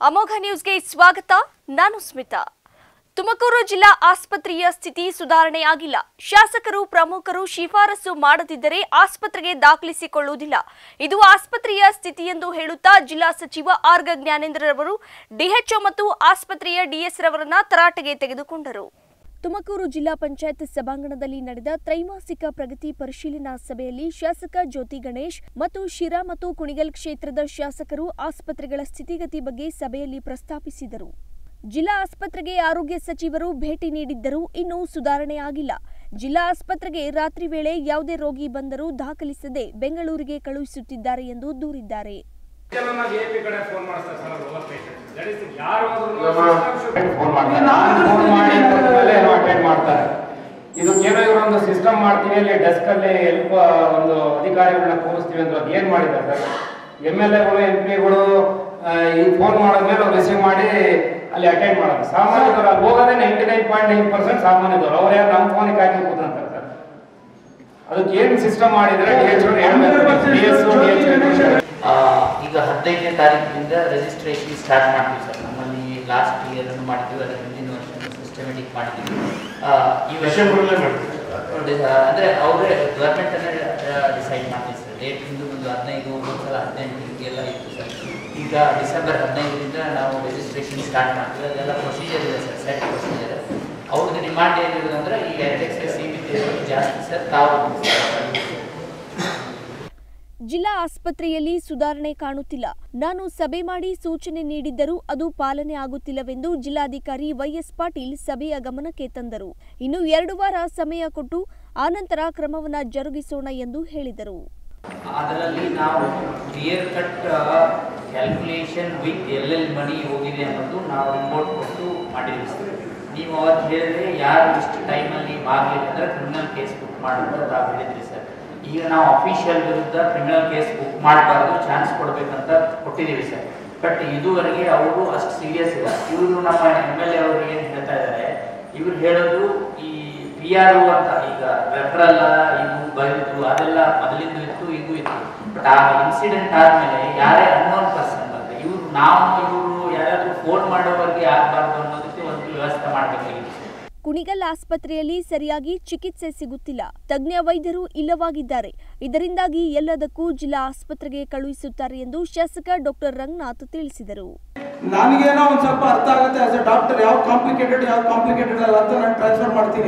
ಅಮೋಘ ನ್ಯೂಸ್ಗೆ ಸ್ವಾಗತ ನಾನು ಸ್ಮಿತಾ ತುಮಕೂರು ಜಿಲ್ಲಾ ಆಸ್ಪತ್ರೆಯ ಸ್ಥಿತಿ ಸುಧಾರಣೆಯಾಗಿಲ್ಲ ಶಾಸಕರು ಪ್ರಮುಖರು ಶಿಫಾರಸು ಮಾಡದಿದ್ದರೆ ಆಸ್ಪತ್ರೆಗೆ ದಾಖಲಿಸಿಕೊಳ್ಳುವುದಿಲ್ಲ ಇದು ಆಸ್ಪತ್ರೆಯ ಸ್ಥಿತಿ ಎಂದು ಹೇಳುತ್ತಾ ಜಿಲ್ಲಾ ಸಚಿವ ಆರ್ಗ ಜ್ಞಾನೇಂದ್ರರವರು ಡಿಎಚ್ಒ ಮತ್ತು ಆಸ್ಪತ್ರೆಯ ಡಿಎಸ್ ರವರನ್ನ ತರಾಟೆಗೆ ತೆಗೆದುಕೊಂಡರು ತುಮಕೂರು ಜಿಲ್ಲಾ ಪಂಚಾಯತ್ ಸಭಾಂಗಣದಲ್ಲಿ ನಡೆದ ತ್ರೈಮಾಸಿಕ ಪ್ರಗತಿ ಪರಿಶೀಲನಾ ಸಭೆಯಲ್ಲಿ ಶಾಸಕ ಜ್ಯೋತಿ ಗಣೇಶ್ ಮತ್ತು ಶಿರಾ ಮತ್ತು ಕುಣಿಗಲ್ ಕ್ಷೇತ್ರದ ಶಾಸಕರು ಆಸ್ಪತ್ರೆಗಳ ಸ್ಥಿತಿಗತಿ ಬಗ್ಗೆ ಸಭೆಯಲ್ಲಿ ಪ್ರಸ್ತಾಪಿಸಿದರು ಜಿಲ್ಲಾ ಆಸ್ಪತ್ರೆಗೆ ಆರೋಗ್ಯ ಸಚಿವರು ಭೇಟಿ ನೀಡಿದ್ದರೂ ಇನ್ನೂ ಸುಧಾರಣೆ ಆಗಿಲ್ಲ ಜಿಲ್ಲಾ ಆಸ್ಪತ್ರೆಗೆ ರಾತ್ರಿ ವೇಳೆ ಯಾವುದೇ ರೋಗಿ ಬಂದರೂ ದಾಖಲಿಸದೆ ಬೆಂಗಳೂರಿಗೆ ಕಳುಹಿಸುತ್ತಿದ್ದಾರೆ ಎಂದು ದೂರಿದ್ದಾರೆ ಕೆಲವನ್ನ ವಿ ಕಡೆ ಫೋನ್ ಮಾಡಿಸ್ತಾರೆ sir over patient that is ಯಾರು ಫೋನ್ ಮಾಡ್ತಾರೆ ನಾನು ಫೋನ್ ಮಾಡಿ ಮೇಲೆ ಏನೋ ಅಟೆಂಡ್ ಮಾಡ್ತಾರೆ ಇದು ಏನೋ ಇವರೊಂದು ಸಿಸ್ಟಮ್ ಮಾಡ್ತೀವಿ ಅಲ್ಲಿ ಡೆಸ್ಕ್ ಅಲ್ಲಿ ಹೆಲ್ಪ್ ಒಂದು ಅಧಿಕಾರಿಗಳನ್ನ ಕೂರಿಸ್ತೀವಿ ಅಂತ ಅದು ಏನ್ ಮಾಡಿದ್ದಾರೆ ಸರ್ ಎಮ್ ಎಲ್ ಎಗಳು ಎಂ ಪಿಗಳು ಈ ಫೋನ್ ಮಾಡಿದ್ಮೇಲೆ ಅವ್ರು ರಿಸೀವ್ ಮಾಡಿ ಅಲ್ಲಿ ಅಟೆಂಡ್ ಮಾಡೋದು ಸಾಮಾನ್ಯದವ್ರು ಅಲ್ಲಿ ಹೋಗೋದೇ ninety nine point nine percent ಸಾಮಾನ್ಯದವ್ರು ಅವ್ರು ಯಾರು ನಮ್ಮ ಫೋನಿಗೆ ಹಾಕಿ ಕೂತ್ಕೊಂತಾರೆ ಸರ್ ಅದಕ್ಕೆ ಏನ್ ಸಿಸ್ಟಮ್ ಮಾಡಿದ್ರೆ ಡಿ ಎಚ್ ಹೇಳ್ಬೇಕು ಆ, ಈಗ ಹದಿನೈದನೇ ತಾರೀಕಿನಿಂದ ರಿಜಿಸ್ಟ್ರೇಷನ್ ಸ್ಟಾರ್ಟ್ ಮಾಡ್ತೀವಿ ಸರ್ ನಮ್ಮಲ್ಲಿ ಲಾಸ್ಟ್ ಇಯರ್ ಮಾಡಿದ್ವಿ ಅದರ ಹಿಂದಿನ ವರ್ಷ ಸಿಸ್ಟಮೆಟಿಕ್ ಮಾಡಿದ್ವಿ ಆ, ಈ ವರ್ಷ ಅಂದರೆ ಅವರೇ ಗೌರ್ಮೆಂಟ್ ಅನ್ನೇ ಡಿಸೈಡ್ ಮಾಡ್ತೀವಿ ಸರ್ ಡೇಟ್ ಹಿಂದೆ ಒಂದು ಹದಿನೈದು ಒಂದ್ಸಲ ಹದಿನೆಂಟು ಹೀಗೆಲ್ಲ ಇತ್ತು ಸರ್ ಈಗ ಡಿಸೆಂಬರ್ ಹದಿನೈದರಿಂದ ನಾವು ರಿಜಿಸ್ಟ್ರೇಷನ್ ಸ್ಟಾರ್ಟ್ ಮಾಡ್ತೀವಿ ಅದೆಲ್ಲ ಪ್ರೊಸೀಜರ್ ಇದೆ ಸರ್ ಸೆಟ್ ಪ್ರೊಸೀಜರ್ ಅವ್ರದ್ದು ಡಿಮಾಂಡ್ ಏನಿದೆ ಅಂದರೆ ಈ ಎಚ್ ಎಕ್ಸ್ ಸಿ ಬಿ ಜಾಸ್ತಿ ಸರ್ ತಾವು ಜಿಲ್ಲಾ ಆಸ್ಪತ್ರೆಯಲ್ಲಿ ಸುಧಾರಣೆ ಕಾಣುತ್ತಿಲ್ಲ ನಾನು ಸಭೆ ಮಾಡಿ ಸೂಚನೆ ನೀಡಿದ್ದರೂ ಅದು ಪಾಲನೆ ಆಗುತ್ತಿಲ್ಲವೆಂದು ಜಿಲ್ಲಾಧಿಕಾರಿ ವೈಎಸ್ ಪಾಟೀಲ್ ಸಭೆಯ ಗಮನಕ್ಕೆ ತಂದರು ಇನ್ನು ಎರಡು ವಾರ ಸಮಯ ಕೊಟ್ಟು ಆನಂತರ ಕ್ರಮವನ್ನ ಜರುಗಿಸೋಣ ಎಂದು ಹೇಳಿದರು ಅದರಲ್ಲಿ ನಾವು ಕ್ಲಿಯರ್ ಕಟ್ ಕ್ಯಾಲ್ಕುಲೇಷನ್ ವಿತ್ ಎಲ್ಲೆಲ್ಲಿ ಮನಿ ಹೋಗಿದೆ ಅನ್ನೋದು ನಾವು ರಿಪೋರ್ಟ್ ಕೊಟ್ಟು ಮಾಡಿದ್ವಿ ಸರ್ ನೀವು ಅವತ್ತು ಹೇಳಿದ್ರೆ ಯಾರು ಇಷ್ಟು ಟೈಮಲ್ಲಿ ಮಾಡಲಿಲ್ಲ ಅಂದರೆ ಕ್ರಿಮಿನಲ್ ಕೇಸ್ ಬುಕ್ ಮಾಡೋದು ತಾವು ಹೇಳಿದ್ರಿ ಸರ್ ಈಗ ನಾವು ಅಫಿಷಿಯಲ್ ವಿರುದ್ಧ ಕ್ರಿಮಿನಲ್ ಕೇಸ್ ಬುಕ್ ಮಾಡಬಾರ್ದು ಚಾನ್ಸ್ ಕೊಡಬೇಕಂತ ಕೊಟ್ಟಿದ್ದೀವಿ ಸರ್ ಬಟ್ ಇದುವರೆಗೆ ಅವರು ಅಷ್ಟು ಸೀರಿಯಸ್ ಇಲ್ಲ ಇವರು ನಮ್ಮ ಎಮ್ ಎಲ್ ಎ ಅವರು ಏನು ಹೇಳ್ತಾ ಇದ್ದಾರೆ ಇವ್ರು ಹೇಳೋದು ಈ ಪಿ ಆರ್ ಅಂತ ಈಗ ರೆಫರಲ್ಲ ಇದು ಬರೆದು ಅದೆಲ್ಲ ಮೊದಲಿಂದ ಇತ್ತು ಇದು ಇತ್ತು ಬಟ್ ಆ ಇನ್ಸಿಡೆಂಟ್ ಆದ್ಮೇಲೆ ಯಾರೇ ಅನ್ನೋನ್ ಪರ್ಸನ್ ಬಂದ್ರೆ ಇವ್ರು ನಾವು ಇವರು ಯಾರಾದ್ರೂ ಫೋನ್ ಮಾಡೋವರೆಗೆ ಆಗಬಾರ್ದು ಅನ್ನೋದಕ್ಕೆ ಒಂದು ವ್ಯವಸ್ಥೆ ಮಾಡಬೇಕಾಗಿತ್ತು ಕುಣಿಗಲ್ ಆಸ್ಪತ್ರೆಯಲ್ಲಿ ಸರಿಯಾಗಿ ಚಿಕಿತ್ಸೆ ಸಿಗುತ್ತಿಲ್ಲ ತಜ್ಞ ವೈದ್ಯರು ಇಲ್ಲವಾಗಿದ್ದಾರೆ ಇದರಿಂದಾಗಿ ಎಲ್ಲದಕ್ಕೂ ಜಿಲ್ಲಾ ಆಸ್ಪತ್ರೆಗೆ ಕಳುಹಿಸುತ್ತಾರೆ ಎಂದು ಶಾಸಕ ಡಾಕ್ಟರ್ ರಂಗನಾಥ್ ತಿಳಿಸಿದರು ನನಗೇನೋ ಒಂದು ಸ್ವಲ್ಪ ಅರ್ಥ ಆಗುತ್ತೆ ಆಸ್ ಎ ಡಾಕ್ಟರ್ ಯಾವ ಕಾಂಪ್ಲಿಕೇಟೆಡ್ ಯಾವ ಕಾಂಪ್ಲಿಕೇಟೆಡ್ ಅಲ್ಲ ಅಂತ ನಾನು ಟ್ರಾನ್ಸ್ಫರ್ ಮಾಡ್ತೀನಿ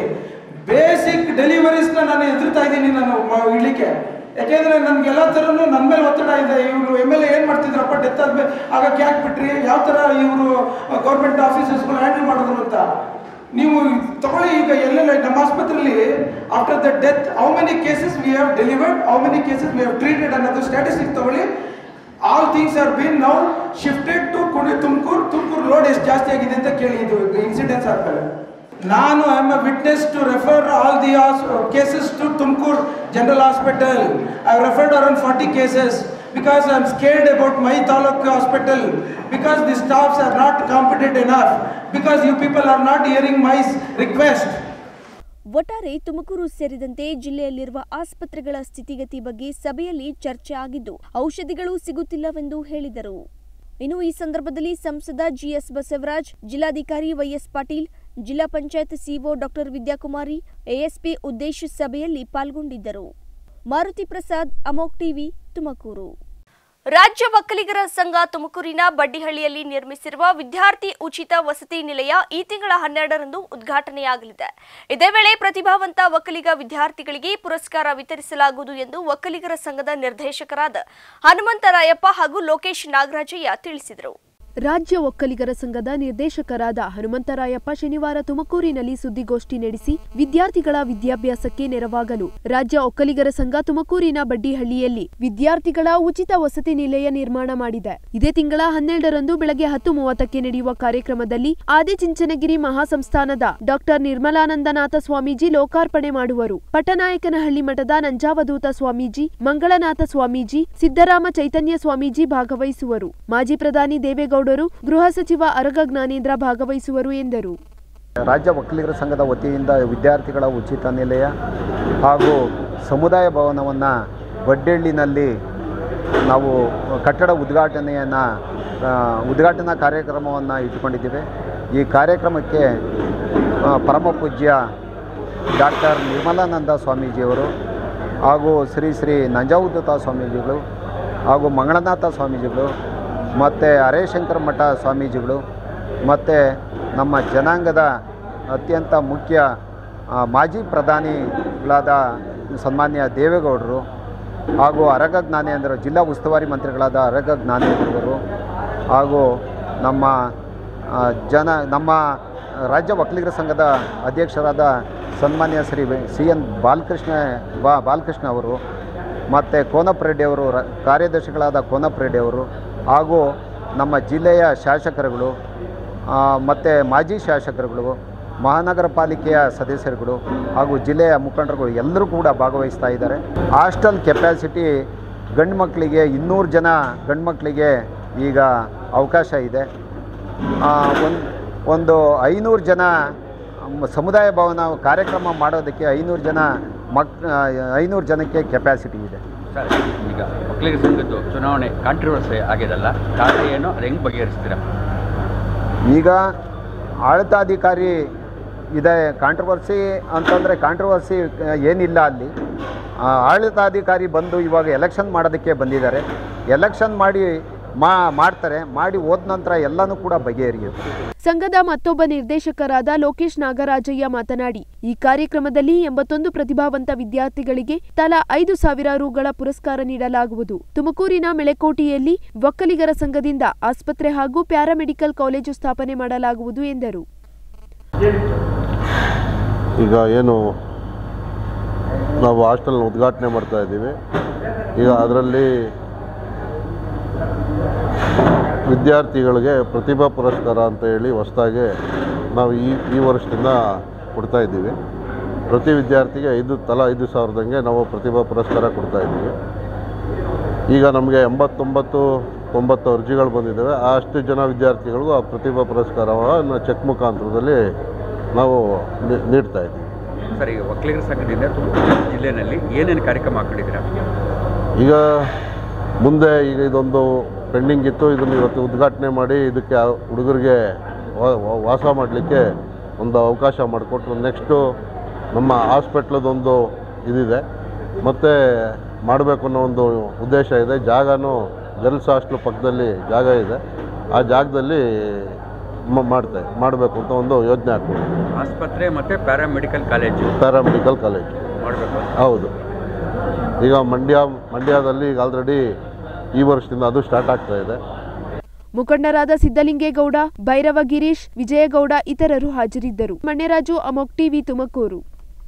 ಬೇಸಿಕ್ ಡೆಲಿವರೀಸ್ನ ನಾನು ಎದುರ್ತಾ ಇದ್ದೀನಿ ನಾನು ಮ- ಇಡ್ಲಿಕ್ಕೆ ಯಾಕೆಂದ್ರೆ ನನ್ಗೆಲ್ಲ ಥರನು ನನ್ನ ಮೇಲೆ ಒತ್ತಡ ಇದೆ ಇವರು ಎಮ್ ಎಲ್ ಎ ಏನು ಮಾಡ್ತಿದ್ರಪ್ಪ ಡೆತ್ ಆದ್ಮೇಲೆ ಆಗಕ್ಕೆ ಯಾಕೆ ಬಿಟ್ರಿ ಯಾವ ಥರ ಇವರು ಗೌರ್ಮೆಂಟ್ ಆಫೀಸರ್ಸ್ಗಳು ಹ್ಯಾಂಡಲ್ ಮಾಡಿದ್ರು ಅಂತ ನೀವು ತಗೊಳ್ಳಿ ಈಗ ಎಲ್ಲೆಲ್ಲ ನಮ್ಮ ಆಸ್ಪತ್ರೆಯಲ್ಲಿ after the death how many cases we have delivered how many cases we have treated ಅನ್ನೋದು ಸ್ಟ್ಯಾಟಿಸ್ಟಿಕ್ ತಗೊಳ್ಳಿ all things are been now shifted to ಕುಡಿ ತುಮಕೂರು ತುಮಕೂರು ಲೋಡ್ ಎಷ್ಟು ಜಾಸ್ತಿ ಆಗಿದೆ ಅಂತ ಕೇಳಿ ಇದು ಇನ್ಸಿಡೆನ್ಸ್ ಆದ್ಮೇಲೆ ನಾನು I am a witness to refer all the cases to Tumakuru general hospital I referred around forty cases because I am scared about my taluk hospital because the staffs are not competent enough because you people are not hearing my request ಒಟ್ಟಾರೆ ತುಮಕೂರು ಸೇರಿದಂತೆ ಜಿಲ್ಲೆಯಲ್ಲಿರುವ ಆಸ್ಪತ್ರೆಗಳ ಸ್ಥಿತಿಗತಿ ಬಗ್ಗೆ ಸಭೆಯಲ್ಲಿ ಚರ್ಚೆ ಆಗಿದ್ದು ಔಷಧಿಗಳು ಸಿಗುತ್ತಿಲ್ಲವೆಂದು ಹೇಳಿದರು ಇನ್ನು ಈ ಸಂದರ್ಭದಲ್ಲಿ ಸಂಸದ ಜಿಎಸ್ ಬಸವರಾಜ್ ಜಿಲ್ಲಾಧಿಕಾರಿ ವೈಎಸ್ ಪಾಟೀಲ್ ಜಿಲ್ಲಾ panchayat CO doctor Vidyakumari ASP ಉದ್ದೇಶ ಸಭೆಯಲ್ಲಿ ಪಾಲ್ಗೊಂಡಿದ್ದರು ಮಾರುತಿ ಪ್ರಸಾದ್ ಅಮೋಕ್ ಟಿವಿ ತುಮಕೂರು ರಾಜ್ಯ ಒಕ್ಕಲಿಗರ ಸಂಘ ತುಮಕೂರಿನ ಬಡ್ಡಿಹಳ್ಳಿಯಲ್ಲಿ ನಿರ್ಮಿಸಿರುವ ವಿದ್ಯಾರ್ಥಿ ಉಚಿತ ವಸತಿ ನಿಲಯ ಈ ತಿಂಗಳ ಹನ್ನೆರಡರಂದು ಉದ್ಘಾಟನೆಯಾಗಲಿದೆ ಇದೇ ವೇಳೆ ಪ್ರತಿಭಾವಂತ ಒಕ್ಕಲಿಗ ವಿದ್ಯಾರ್ಥಿಗಳಿಗೆ ಪುರಸ್ಕಾರ ವಿತರಿಸಲಾಗುವುದು ಎಂದು ಒಕ್ಕಲಿಗರ ಸಂಘದ ನಿರ್ದೇಶಕರಾದ ಹನುಮಂತರಾಯಪ್ಪ ಹಾಗೂ ಲೋಕೇಶ್ ನಾಗರಾಜಯ್ಯ ತಿಳಿಸಿದರು ರಾಜ್ಯ ಒಕ್ಕಲಿಗರ ಸಂಘದ ನಿರ್ದೇಶಕರಾದ ಹನುಮಂತರಾಯಪ್ಪ ಶನಿವಾರ ತುಮಕೂರಿನಲ್ಲಿ ಸುದ್ದಿಗೋಷ್ಠಿ ನಡೆಸಿ ವಿದ್ಯಾರ್ಥಿಗಳ ವಿದ್ಯಾಭ್ಯಾಸಕ್ಕೆ ನೆರವಾಗಲು ರಾಜ್ಯ ಒಕ್ಕಲಿಗರ ಸಂಘ ತುಮಕೂರಿನ ಬಡ್ಡಿಹಳ್ಳಿಯಲ್ಲಿ ವಿದ್ಯಾರ್ಥಿಗಳ ಉಚಿತ ವಸತಿ ನಿಲಯ ನಿರ್ಮಾಣ ಮಾಡಿದೆ ಇದೇ ತಿಂಗಳ ಹನ್ನೆರಡರಂದು ಬೆಳಗ್ಗೆ ಹತ್ತು ಮೂವತ್ತಕ್ಕೆ ನಡೆಯುವ ಕಾರ್ಯಕ್ರಮದಲ್ಲಿ ಆದಿಚುಂಚನಗಿರಿ ಮಹಾಸಂಸ್ಥಾನದ ಡಾಕ್ಟರ್ ನಿರ್ಮಲಾನಂದನಾಥ ಸ್ವಾಮೀಜಿ ಲೋಕಾರ್ಪಣೆ ಮಾಡುವರು ಪಟ್ಟನಾಯಕನಹಳ್ಳಿ ಮಠದ ನಂಜಾವಧೂತ ಸ್ವಾಮೀಜಿ ಮಂಗಳನಾಥ ಸ್ವಾಮೀಜಿ ಸಿದ್ದರಾಮ ಚೈತನ್ಯ ಸ್ವಾಮೀಜಿ ಭಾಗವಹಿಸುವರು ಮಾಜಿ ಪ್ರಧಾನಿ ದೇವೇಗೌಡರು ಗೃಹ ಸಚಿವ ಅರಗ ಜ್ಞಾನೇಂದ್ರ ಭಾಗವಹಿಸುವರು ಎಂದರು ರಾಜ್ಯ ಒಕ್ಕಲಿಗರ ಸಂಘದ ವತಿಯಿಂದ ವಿದ್ಯಾರ್ಥಿಗಳ ಉಚಿತ ನಿಲಯ ಹಾಗೂ ಸಮುದಾಯ ಭವನವನ್ನು ಬಡ್ಡೆಳ್ಳಿನಲ್ಲಿ ನಾವು ಕಟ್ಟಡ ಉದ್ಘಾಟನೆಯನ್ನು ಉದ್ಘಾಟನಾ ಕಾರ್ಯಕ್ರಮವನ್ನು ಇಟ್ಕೊಂಡಿದ್ದೀವಿ ಈ ಕಾರ್ಯಕ್ರಮಕ್ಕೆ ಆ, ಪರಮ ಪೂಜ್ಯ ಡಾಕ್ಟರ್ ನಿರ್ಮಲಾನಂದ ಸ್ವಾಮೀಜಿಯವರು ಹಾಗೂ ಶ್ರೀ ಶ್ರೀ ನಂಜಾವಧೂತ ಸ್ವಾಮೀಜಿಗಳು ಹಾಗೂ ಮಂಗಳನಾಥ ಸ್ವಾಮೀಜಿಗಳು ಮತ್ತು ಹರೇಶಂಕರ ಮಠ ಸ್ವಾಮೀಜಿಗಳು ಮತ್ತು ನಮ್ಮ ಜನಾಂಗದ ಅತ್ಯಂತ ಮುಖ್ಯ ಆ, ಮಾಜಿ ಪ್ರಧಾನಿಗಳಾದ ಸನ್ಮಾನ್ಯ ದೇವೇಗೌಡರು ಹಾಗೂ ಅರಗ ಜ್ಞಾನೇಂದ್ರ ಜಿಲ್ಲಾ ಉಸ್ತುವಾರಿ ಮಂತ್ರಿಗಳಾದ ಅರಗ ಜ್ಞಾನೇಂದ್ರವರು ಹಾಗೂ ನಮ್ಮ ಆ, ಜನ ನಮ್ಮ ರಾಜ್ಯ ಒಕ್ಕಲಿಗರ ಸಂಘದ ಅಧ್ಯಕ್ಷರಾದ ಸನ್ಮಾನ್ಯ ಶ್ರೀ ಸಿ ಎನ್ ಬಾಲಕೃಷ್ಣ ಬಾ ಬಾಲಕೃಷ್ಣ ಅವರು ಮತ್ತು ಕೋನಪ್ಪ ರೆಡ್ಡಿ ಅವರು ರ ಕಾರ್ಯದರ್ಶಿಗಳಾದ ಕೋನಪ್ಪ ರೆಡ್ಡಿ ಅವರು ಹಾಗೂ ನಮ್ಮ ಜಿಲ್ಲೆಯ ಶಾಸಕರುಗಳು ಮತ್ತು ಮಾಜಿ ಶಾಸಕರುಗಳು ಮಹಾನಗರ ಪಾಲಿಕೆಯ ಸದಸ್ಯರುಗಳು ಹಾಗೂ ಜಿಲ್ಲೆಯ ಮುಖಂಡರುಗಳು ಎಲ್ಲರೂ ಕೂಡ ಭಾಗವಹಿಸ್ತಾ ಇದ್ದಾರೆ ಹಾಸ್ಟೆಲ್ ಕೆಪ್ಯಾಸಿಟಿ ಗಂಡು ಮಕ್ಕಳಿಗೆ ಇನ್ನೂರು ಜನ ಗಂಡು ಮಕ್ಕಳಿಗೆ ಈಗ ಅವಕಾಶ ಇದೆ ಒಂದು ಒಂದು ಐನೂರು ಜನ ಮ್, ಸಮುದಾಯ ಭವನ ಕಾರ್ಯಕ್ರಮ ಮಾಡೋದಕ್ಕೆ ಐನೂರು ಜನ ಮಕ್ ಐನೂರು ಜನಕ್ಕೆ ಕೆಪ್ಯಾಸಿಟಿ ಇದೆ ಸರ್ ಈಗ ಒಕ್ಕಲಿಗರ ಸಂಘದ್ದು ಚುನಾವಣೆ ಕಾಂಟ್ರವರ್ಸಿ ಆಗಿದಲ್ಲ ಕಾರಣ ಏನು ಅದು ಹೆಂಗೆ ಬಗೆಹರಿಸ್ತೀರಾ ಈಗ ಆಡಳಿತಾಧಿಕಾರಿ ಇದೆ ಕಾಂಟ್ರವರ್ಸಿ ಅಂತಂದರೆ ಕಾಂಟ್ರವರ್ಸಿ ಏನಿಲ್ಲ ಅಲ್ಲಿ ಆ, ಆಡಳಿತಾಧಿಕಾರಿ ಬಂದು ಇವಾಗ ಎಲೆಕ್ಷನ್ ಮಾಡೋದಕ್ಕೆ ಬಂದಿದ್ದಾರೆ ಎಲೆಕ್ಷನ್ ಮಾಡಿ ಮಾ ಮಾಡ್ತಾರೆ ಮಾಡಿ ಹೋದ ನಂತರ ಎಲ್ಲನೂ ಕೂಡ ಬಗೆಹರಿಯುತ್ತೆ ಸಂಘದ ಮತ್ತೊಬ್ಬ ನಿರ್ದೇಶಕರಾದ ಲೋಕೇಶ್ ನಾಗರಾಜಯ್ಯ ಮಾತನಾಡಿ ಈ ಕಾರ್ಯಕ್ರಮದಲ್ಲಿ ಎಂಬತ್ತೊಂದು ಪ್ರತಿಭಾವಂತ ವಿದ್ಯಾರ್ಥಿಗಳಿಗೆ ತಲಾ ಐದು ಸಾವಿರ ರುಗಳ ಪುರಸ್ಕಾರ ನೀಡಲಾಗುವುದು ತುಮಕೂರಿನ ಮೆಳೆಕೋಟೆಯಲ್ಲಿ ಒಕ್ಕಲಿಗರ ಸಂಘದಿಂದ ಆಸ್ಪತ್ರೆ ಹಾಗೂ ಪ್ಯಾರಾಮೆಡಿಕಲ್ ಕಾಲೇಜು ಸ್ಥಾಪನೆ ಮಾಡಲಾಗುವುದು ಎಂದರು ಈಗ ಏನು ನಾವು ಹಾಸ್ಟೆಲ್ನ ಉದ್ಘಾಟನೆ ಮಾಡ್ತಾ ಇದ್ದೀವಿ ಈಗ ಅದರಲ್ಲಿ ವಿದ್ಯಾರ್ಥಿಗಳಿಗೆ ಪ್ರತಿಭಾ ಪುರಸ್ಕಾರ ಅಂತ ಹೇಳಿ ಹೊಸದಾಗಿ ನಾವು ಈ ಈ ವರ್ಷದಿಂದ ಕೊಡ್ತಾ ಇದ್ದೀವಿ ಪ್ರತಿ ವಿದ್ಯಾರ್ಥಿಗೆ ಐದು ತಲಾ ಐದು ಸಾವಿರದಂಗೆ ನಾವು ಪ್ರತಿಭಾ ಪುರಸ್ಕಾರ ಕೊಡ್ತಾ ಇದ್ದೀವಿ ಈಗ ನಮಗೆ ಎಂಬತ್ತೊಂಬತ್ತು ತೊಂಬತ್ತು ಅರ್ಜಿಗಳು ಬಂದಿದ್ದಾವೆ ಆ ಅಷ್ಟು ಜನ ವಿದ್ಯಾರ್ಥಿಗಳಿಗೂ ಆ ಪ್ರತಿಭಾ ಪುರಸ್ಕಾರವನ್ನು ಚೆಕ್ ಮುಖಾಂತರದಲ್ಲಿ ನಾವು ನೀ- ನೀಡ್ತಾ ಇದ್ದೀವಿ ಸರ್ ಈಗ ಒಕ್ಕಲಿಗರ ಸಂಘದಿಂದ ತುಮಕೂರು ಜಿಲ್ಲೆಯಲ್ಲಿ ಏನೇನು ಕಾರ್ಯಕ್ರಮ ಹಾಕೊಂಡಿದ್ದೀರಾ ಈಗ ಮುಂದೆ ಈಗ ಇದೊಂದು ಪೆಂಡಿಂಗ್ ಇತ್ತು ಇದನ್ನು ಇವತ್ತು ಉದ್ಘಾಟನೆ ಮಾಡಿ ಇದಕ್ಕೆ ಆ ಹುಡುಗರಿಗೆ ವಾ- ವಾ- ವಾಸ ಮಾಡಲಿಕ್ಕೆ ಒಂದು ಅವಕಾಶ ಮಾಡಿಕೊಟ್ರು ನೆಕ್ಸ್ಟು ನಮ್ಮ ಹಾಸ್ಪಿಟ್ಲದೊಂದು ಇದಿದೆ ಮತ್ತು ಮಾಡಬೇಕು ಅನ್ನೋ ಒಂದು ಉದ್ದೇಶ ಇದೆ ಜಾಗನೂ ಗರ್ಲ್ಸ್ ಹಾಸ್ಟ್ಲು ಪಕ್ಕದಲ್ಲಿ ಜಾಗ ಇದೆ ಆ ಜಾಗದಲ್ಲಿ ಮ- ಮಾಡ್ತಾ ಮಾಡಬೇಕು ಅಂತ ಒಂದು ಯೋಜನೆ ಹಾಕ್ಬೋದು ಆಸ್ಪತ್ರೆ ಮತ್ತು ಪ್ಯಾರಾಮೆಡಿಕಲ್ ಕಾಲೇಜು ಪ್ಯಾರಾಮೆಡಿಕಲ್ ಕಾಲೇಜ್ ಮಾಡಬೇಕು ಹೌದು ಈಗ ಮಂಡ್ಯ ಮಂಡ್ಯದಲ್ಲಿ ಈಗ ಆಲ್ರೆಡಿ ಈ ವರ್ಷದಿಂದ ಅದು ಸ್ಟಾರ್ಟ್ ಆಗ್ತಾ ಇದೆ ಮುಖಂಡರಾದ ಸಿದ್ದಲಿಂಗೇಗೌಡ ಭೈರವ ಗಿರೀಶ್ ವಿಜಯಗೌಡ ಇತರರು ಹಾಜರಿದ್ದರು ಮಣ್ಯರಾಜು ಅಮೋಕ್ ಟಿವಿ ತುಮಕೂರು